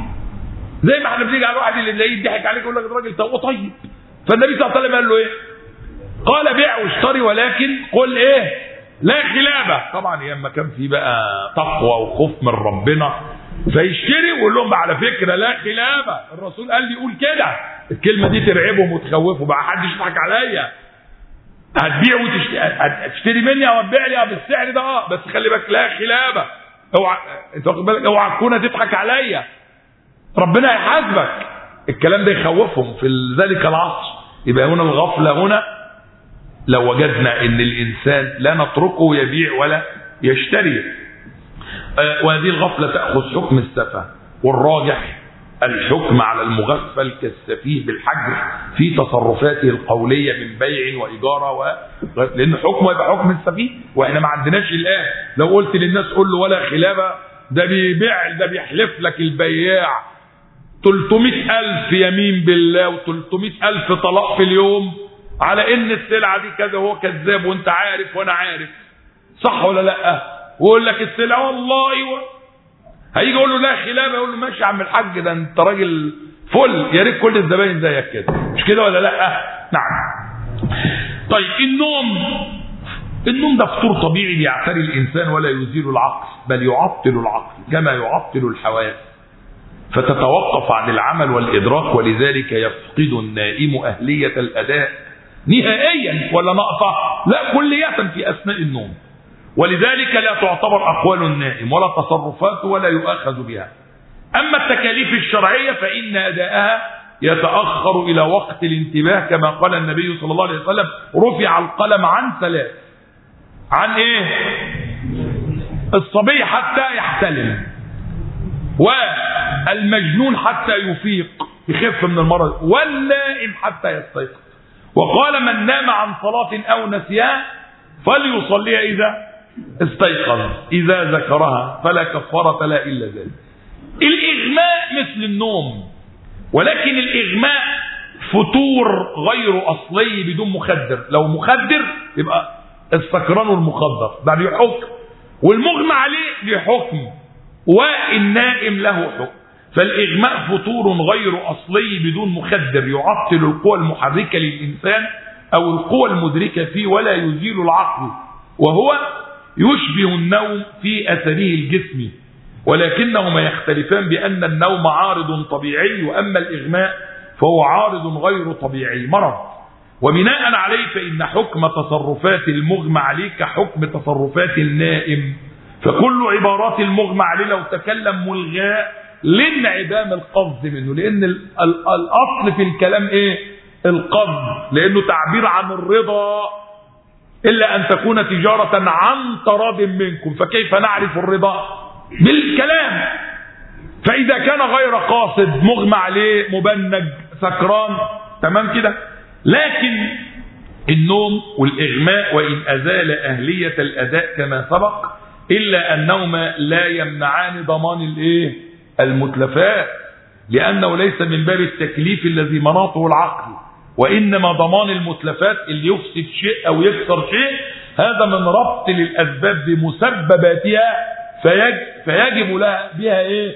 زي ما احنا بنيجي على الواحد اللي تلاقيه يضحك عليك يقول لك ده راجل تو- طيب فالنبي صلى الله عليه وسلم قال له ايه؟ قال بيع واشتري ولكن قل ايه؟ لا خلافه طبعا لما كان في بقى تقوى وخوف من ربنا فيشتري ويقول لهم بقى على فكره لا خلافه الرسول قال لي يقول كده الكلمه دي ترعبهم وتخوفهم بقى حدش يضحك عليا هتبيع وتشتري هتشتري مني او هتبيع لي بالسعر ده اه بس خلي بالك لا خلافه اوعى انت واخد بالك اوعى تكون تضحك عليا ربنا هيحاسبك الكلام ده يخوفهم في ذلك العصر يبقى هنا الغفله هنا لو وجدنا ان الانسان لا نتركه يبيع ولا يشتري آه، وهذه الغفله تاخذ حكم السفه والراجح الحكم على المغفل كالسفيه بالحجر في تصرفاته القوليه من بيع واجاره و... لان حكمه يبقى حكم السفيه واحنا ما عندناش الان لو قلت للناس قول له ولا خلافه ده بيبيع ده بيحلف لك البياع 300 ألف يمين بالله و300 ألف طلاق في اليوم على إن السلعة دي كذا وهو كذاب وأنت عارف وأنا عارف صح ولا لأ؟ ويقول لك السلعة والله و... هيجي يقول له لا خلافة يقول له ماشي يا عم الحاج ده أنت راجل فل يا ريت كل الزباين زيك كده مش كده ولا لأ؟ نعم طيب النوم النوم ده فطور طبيعي بيعتري الإنسان ولا يزيل العقل بل يعطل العقل كما يعطل الحواس فتتوقف عن العمل والإدراك ولذلك يفقد النائم أهلية الأداء نهائيا ولا نقطة لا كلية في أثناء النوم ولذلك لا تعتبر أقوال النائم ولا تصرفاته ولا يؤخذ بها أما التكاليف الشرعية فإن أداءها يتأخر إلى وقت الانتباه كما قال النبي صلى الله عليه وسلم رفع القلم عن ثلاث عن إيه الصبي حتى يحتلم والمجنون حتى يفيق يخف من المرض والنائم حتى يستيقظ وقال من نام عن صلاة أو نسيها فليصليها إذا استيقظ إذا ذكرها فلا كفارة لا إلا ذلك الإغماء مثل النوم ولكن الإغماء فتور غير أصلي بدون مخدر لو مخدر يبقى السكران والمخدر ده له حكم والمغمى عليه له حكم والنائم له حكم فالإغماء فطور غير أصلي بدون مخدر يعطل القوى المحركة للإنسان أو القوى المدركة فيه ولا يزيل العقل وهو يشبه النوم في أثره الجسمي ولكنهما يختلفان بأن النوم عارض طبيعي وأما الإغماء فهو عارض غير طبيعي مرض وبناء عليه فإن حكم تصرفات المغمى عليه كحكم تصرفات النائم فكل عبارات المغمى عليه لو تكلم ملغاء لانعدام القصد منه لأن الأصل في الكلام إيه القصد لأنه تعبير عن الرضا إلا أن تكون تجارة عن تراض منكم فكيف نعرف الرضا بالكلام فإذا كان غير قاصد مغمى عليه مبنج سكران تمام كده لكن النوم والإغماء وإن أزال أهلية الأداء كما سبق إلا أنهما لا يمنعان ضمان الإيه المتلفات لأنه ليس من باب التكليف الذي مناطه العقل وإنما ضمان المتلفات اللي يفسد شيء أو يكسر شيء هذا من ربط للأسباب بمسبباتها فيجب, فيجب لها بها إيه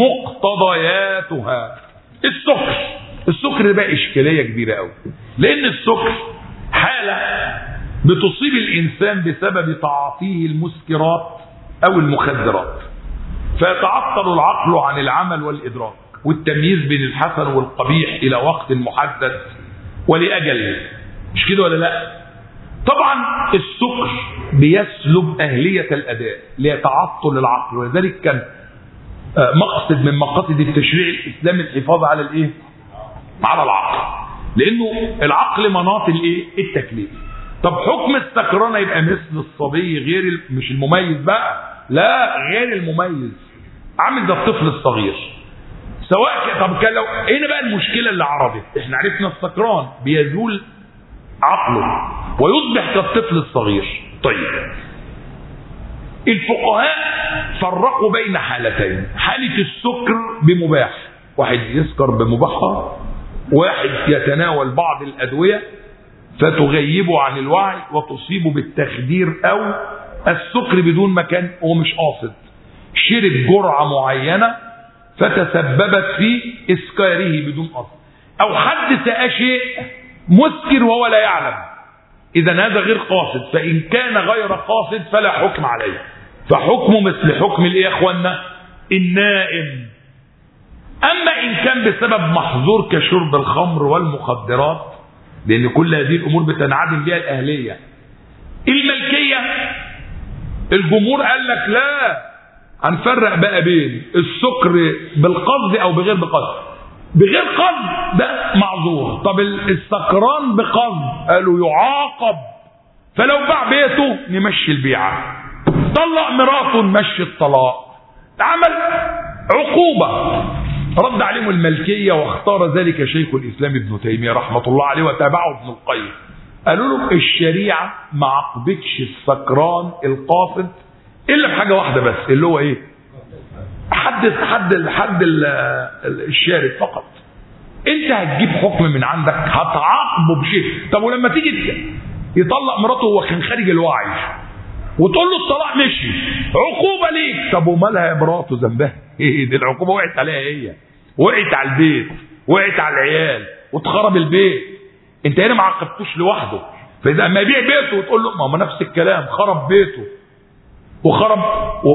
مقتضياتها السكر السكر بقى إشكالية كبيرة قوي لأن السكر حالة بتصيب الإنسان بسبب تعاطيه المسكرات أو المخدرات فيتعطل العقل عن العمل والإدراك والتمييز بين الحسن والقبيح إلى وقت محدد ولأجل مش كده ولا لا طبعا السكر بيسلب أهلية الأداء ليتعطل العقل ولذلك كان مقصد من مقاصد التشريع الإسلامي الحفاظ على الإيه؟ على العقل لأنه العقل مناط الإيه؟ التكليف طب حكم السكران يبقى مثل الصبي غير مش المميز بقى لا غير المميز عامل ده الطفل الصغير سواء طب كان لو هنا بقى المشكله اللي عرضت احنا عرفنا السكران بيزول عقله ويصبح كالطفل الصغير طيب الفقهاء فرقوا بين حالتين حالة السكر بمباح واحد يسكر بمباح واحد يتناول بعض الأدوية فتغيبه عن الوعي وتصيبه بالتخدير أو السكر بدون مكان هو مش قاصد شرب جرعة معينة فتسببت في إسكاره بدون قصد أو حد سأى شيء مسكر وهو لا يعلم إذا هذا غير قاصد فإن كان غير قاصد فلا حكم عليه فحكمه مثل حكم الإيه يا إخوانا النائم أما إن كان بسبب محظور كشرب الخمر والمخدرات لأن كل هذه الأمور بتنعدم بها الأهلية الملكية الجمهور قال لك لا هنفرق بقى بين السكر بالقصد أو بغير بقصد بغير قصد ده معذور طب السكران بقصد قالوا يعاقب فلو باع بيته نمشي البيعة طلق مراته نمشي الطلاق عمل عقوبة رد عليهم الملكية واختار ذلك شيخ الإسلام ابن تيمية رحمة الله عليه وتابعه ابن القيم قالوا له الشريعة ما عاقبتش السكران القاصد إلا بحاجة واحدة بس اللي هو إيه حد حد حد الشارب فقط انت هتجيب حكم من عندك هتعاقبه بشيء طب ولما تيجي يطلق مراته وهو كان خارج الوعي وتقول له الطلاق مشي عقوبه ليك طب ومالها يا مراته ذنبها ايه دي العقوبه وقعت عليها هي وقعت على البيت وقعت على العيال واتخرب البيت انت هنا ما عاقبتوش لوحده فاذا اما يبيع بيته وتقول له ما هو نفس الكلام خرب بيته وخرب و...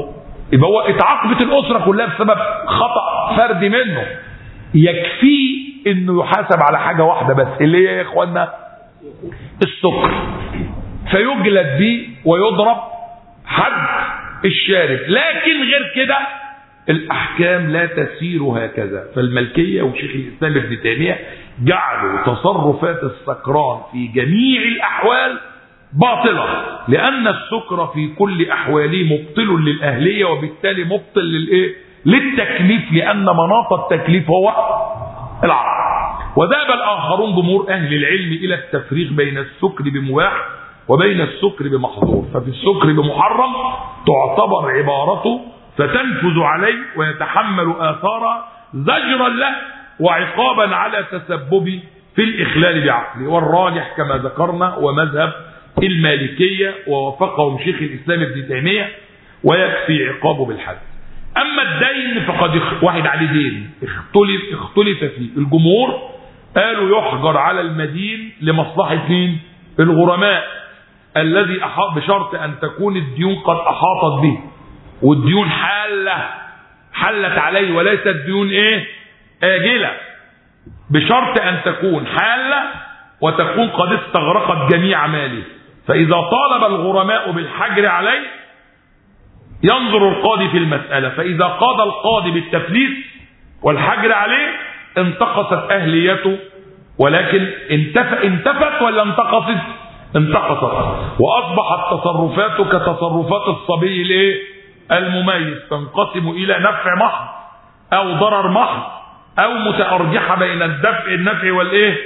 يبقى هو اتعاقبت الاسره كلها بسبب خطا فردي منه يكفيه انه يحاسب على حاجه واحده بس اللي هي يا اخوانا السكر فيجلد به ويضرب حد الشارب لكن غير كده الاحكام لا تسير هكذا فالملكيه وشيخ الاسلام ابن تيميه جعلوا تصرفات السكران في جميع الاحوال باطله لان السكر في كل احواله مبطل للاهليه وبالتالي مبطل للايه للتكليف لان مناط التكليف هو العقل وذهب الاخرون جمهور اهل العلم الى التفريق بين السكر بمباح وبين السكر بمحظور ففي السكر بمحرم تعتبر عبارته فتنفذ عليه ويتحمل آثارها زجرا له وعقابا على تسببه في الإخلال بعقله والراجح كما ذكرنا ومذهب المالكية ووافقهم شيخ الإسلام ابن تيمية ويكفي عقابه بالحد أما الدين فقد اخ- واحد عليه دين اختلف اختلف فيه الجمهور قالوا يحجر على المدين لمصلحة مين؟ الغرماء الذي أحاط بشرط أن تكون الديون قد أحاطت به والديون حالة حلت عليه وليست ديون إيه؟ آجلة بشرط أن تكون حالة وتكون قد استغرقت جميع ماله فإذا طالب الغرماء بالحجر عليه ينظر القاضي في المسألة فإذا قاضى القاضي بالتفليس والحجر عليه انتقصت أهليته ولكن انتف... انتفت ولا انتقصت انتقصت وأصبحت تصرفاته كتصرفات الصبي الايه المميز تنقسم إلى نفع محض أو ضرر محض أو متأرجحة بين الدفع النفع والإيه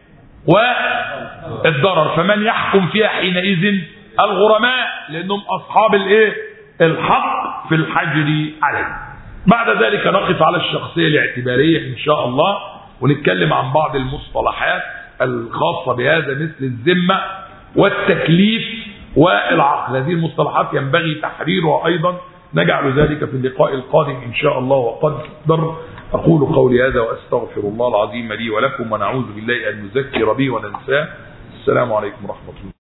والضرر فمن يحكم فيها حينئذ الغرماء لأنهم أصحاب الإيه الحق في الحجر عليه بعد ذلك نقف على الشخصية الاعتبارية إن شاء الله ونتكلم عن بعض المصطلحات الخاصة بهذا مثل الذمة والتكليف والعقل هذه المصطلحات ينبغي تحريرها أيضا نجعل ذلك في اللقاء القادم إن شاء الله وقدر أقول قولي هذا وأستغفر الله العظيم لي ولكم ونعوذ بالله أن نذكر به وننساه السلام عليكم ورحمة الله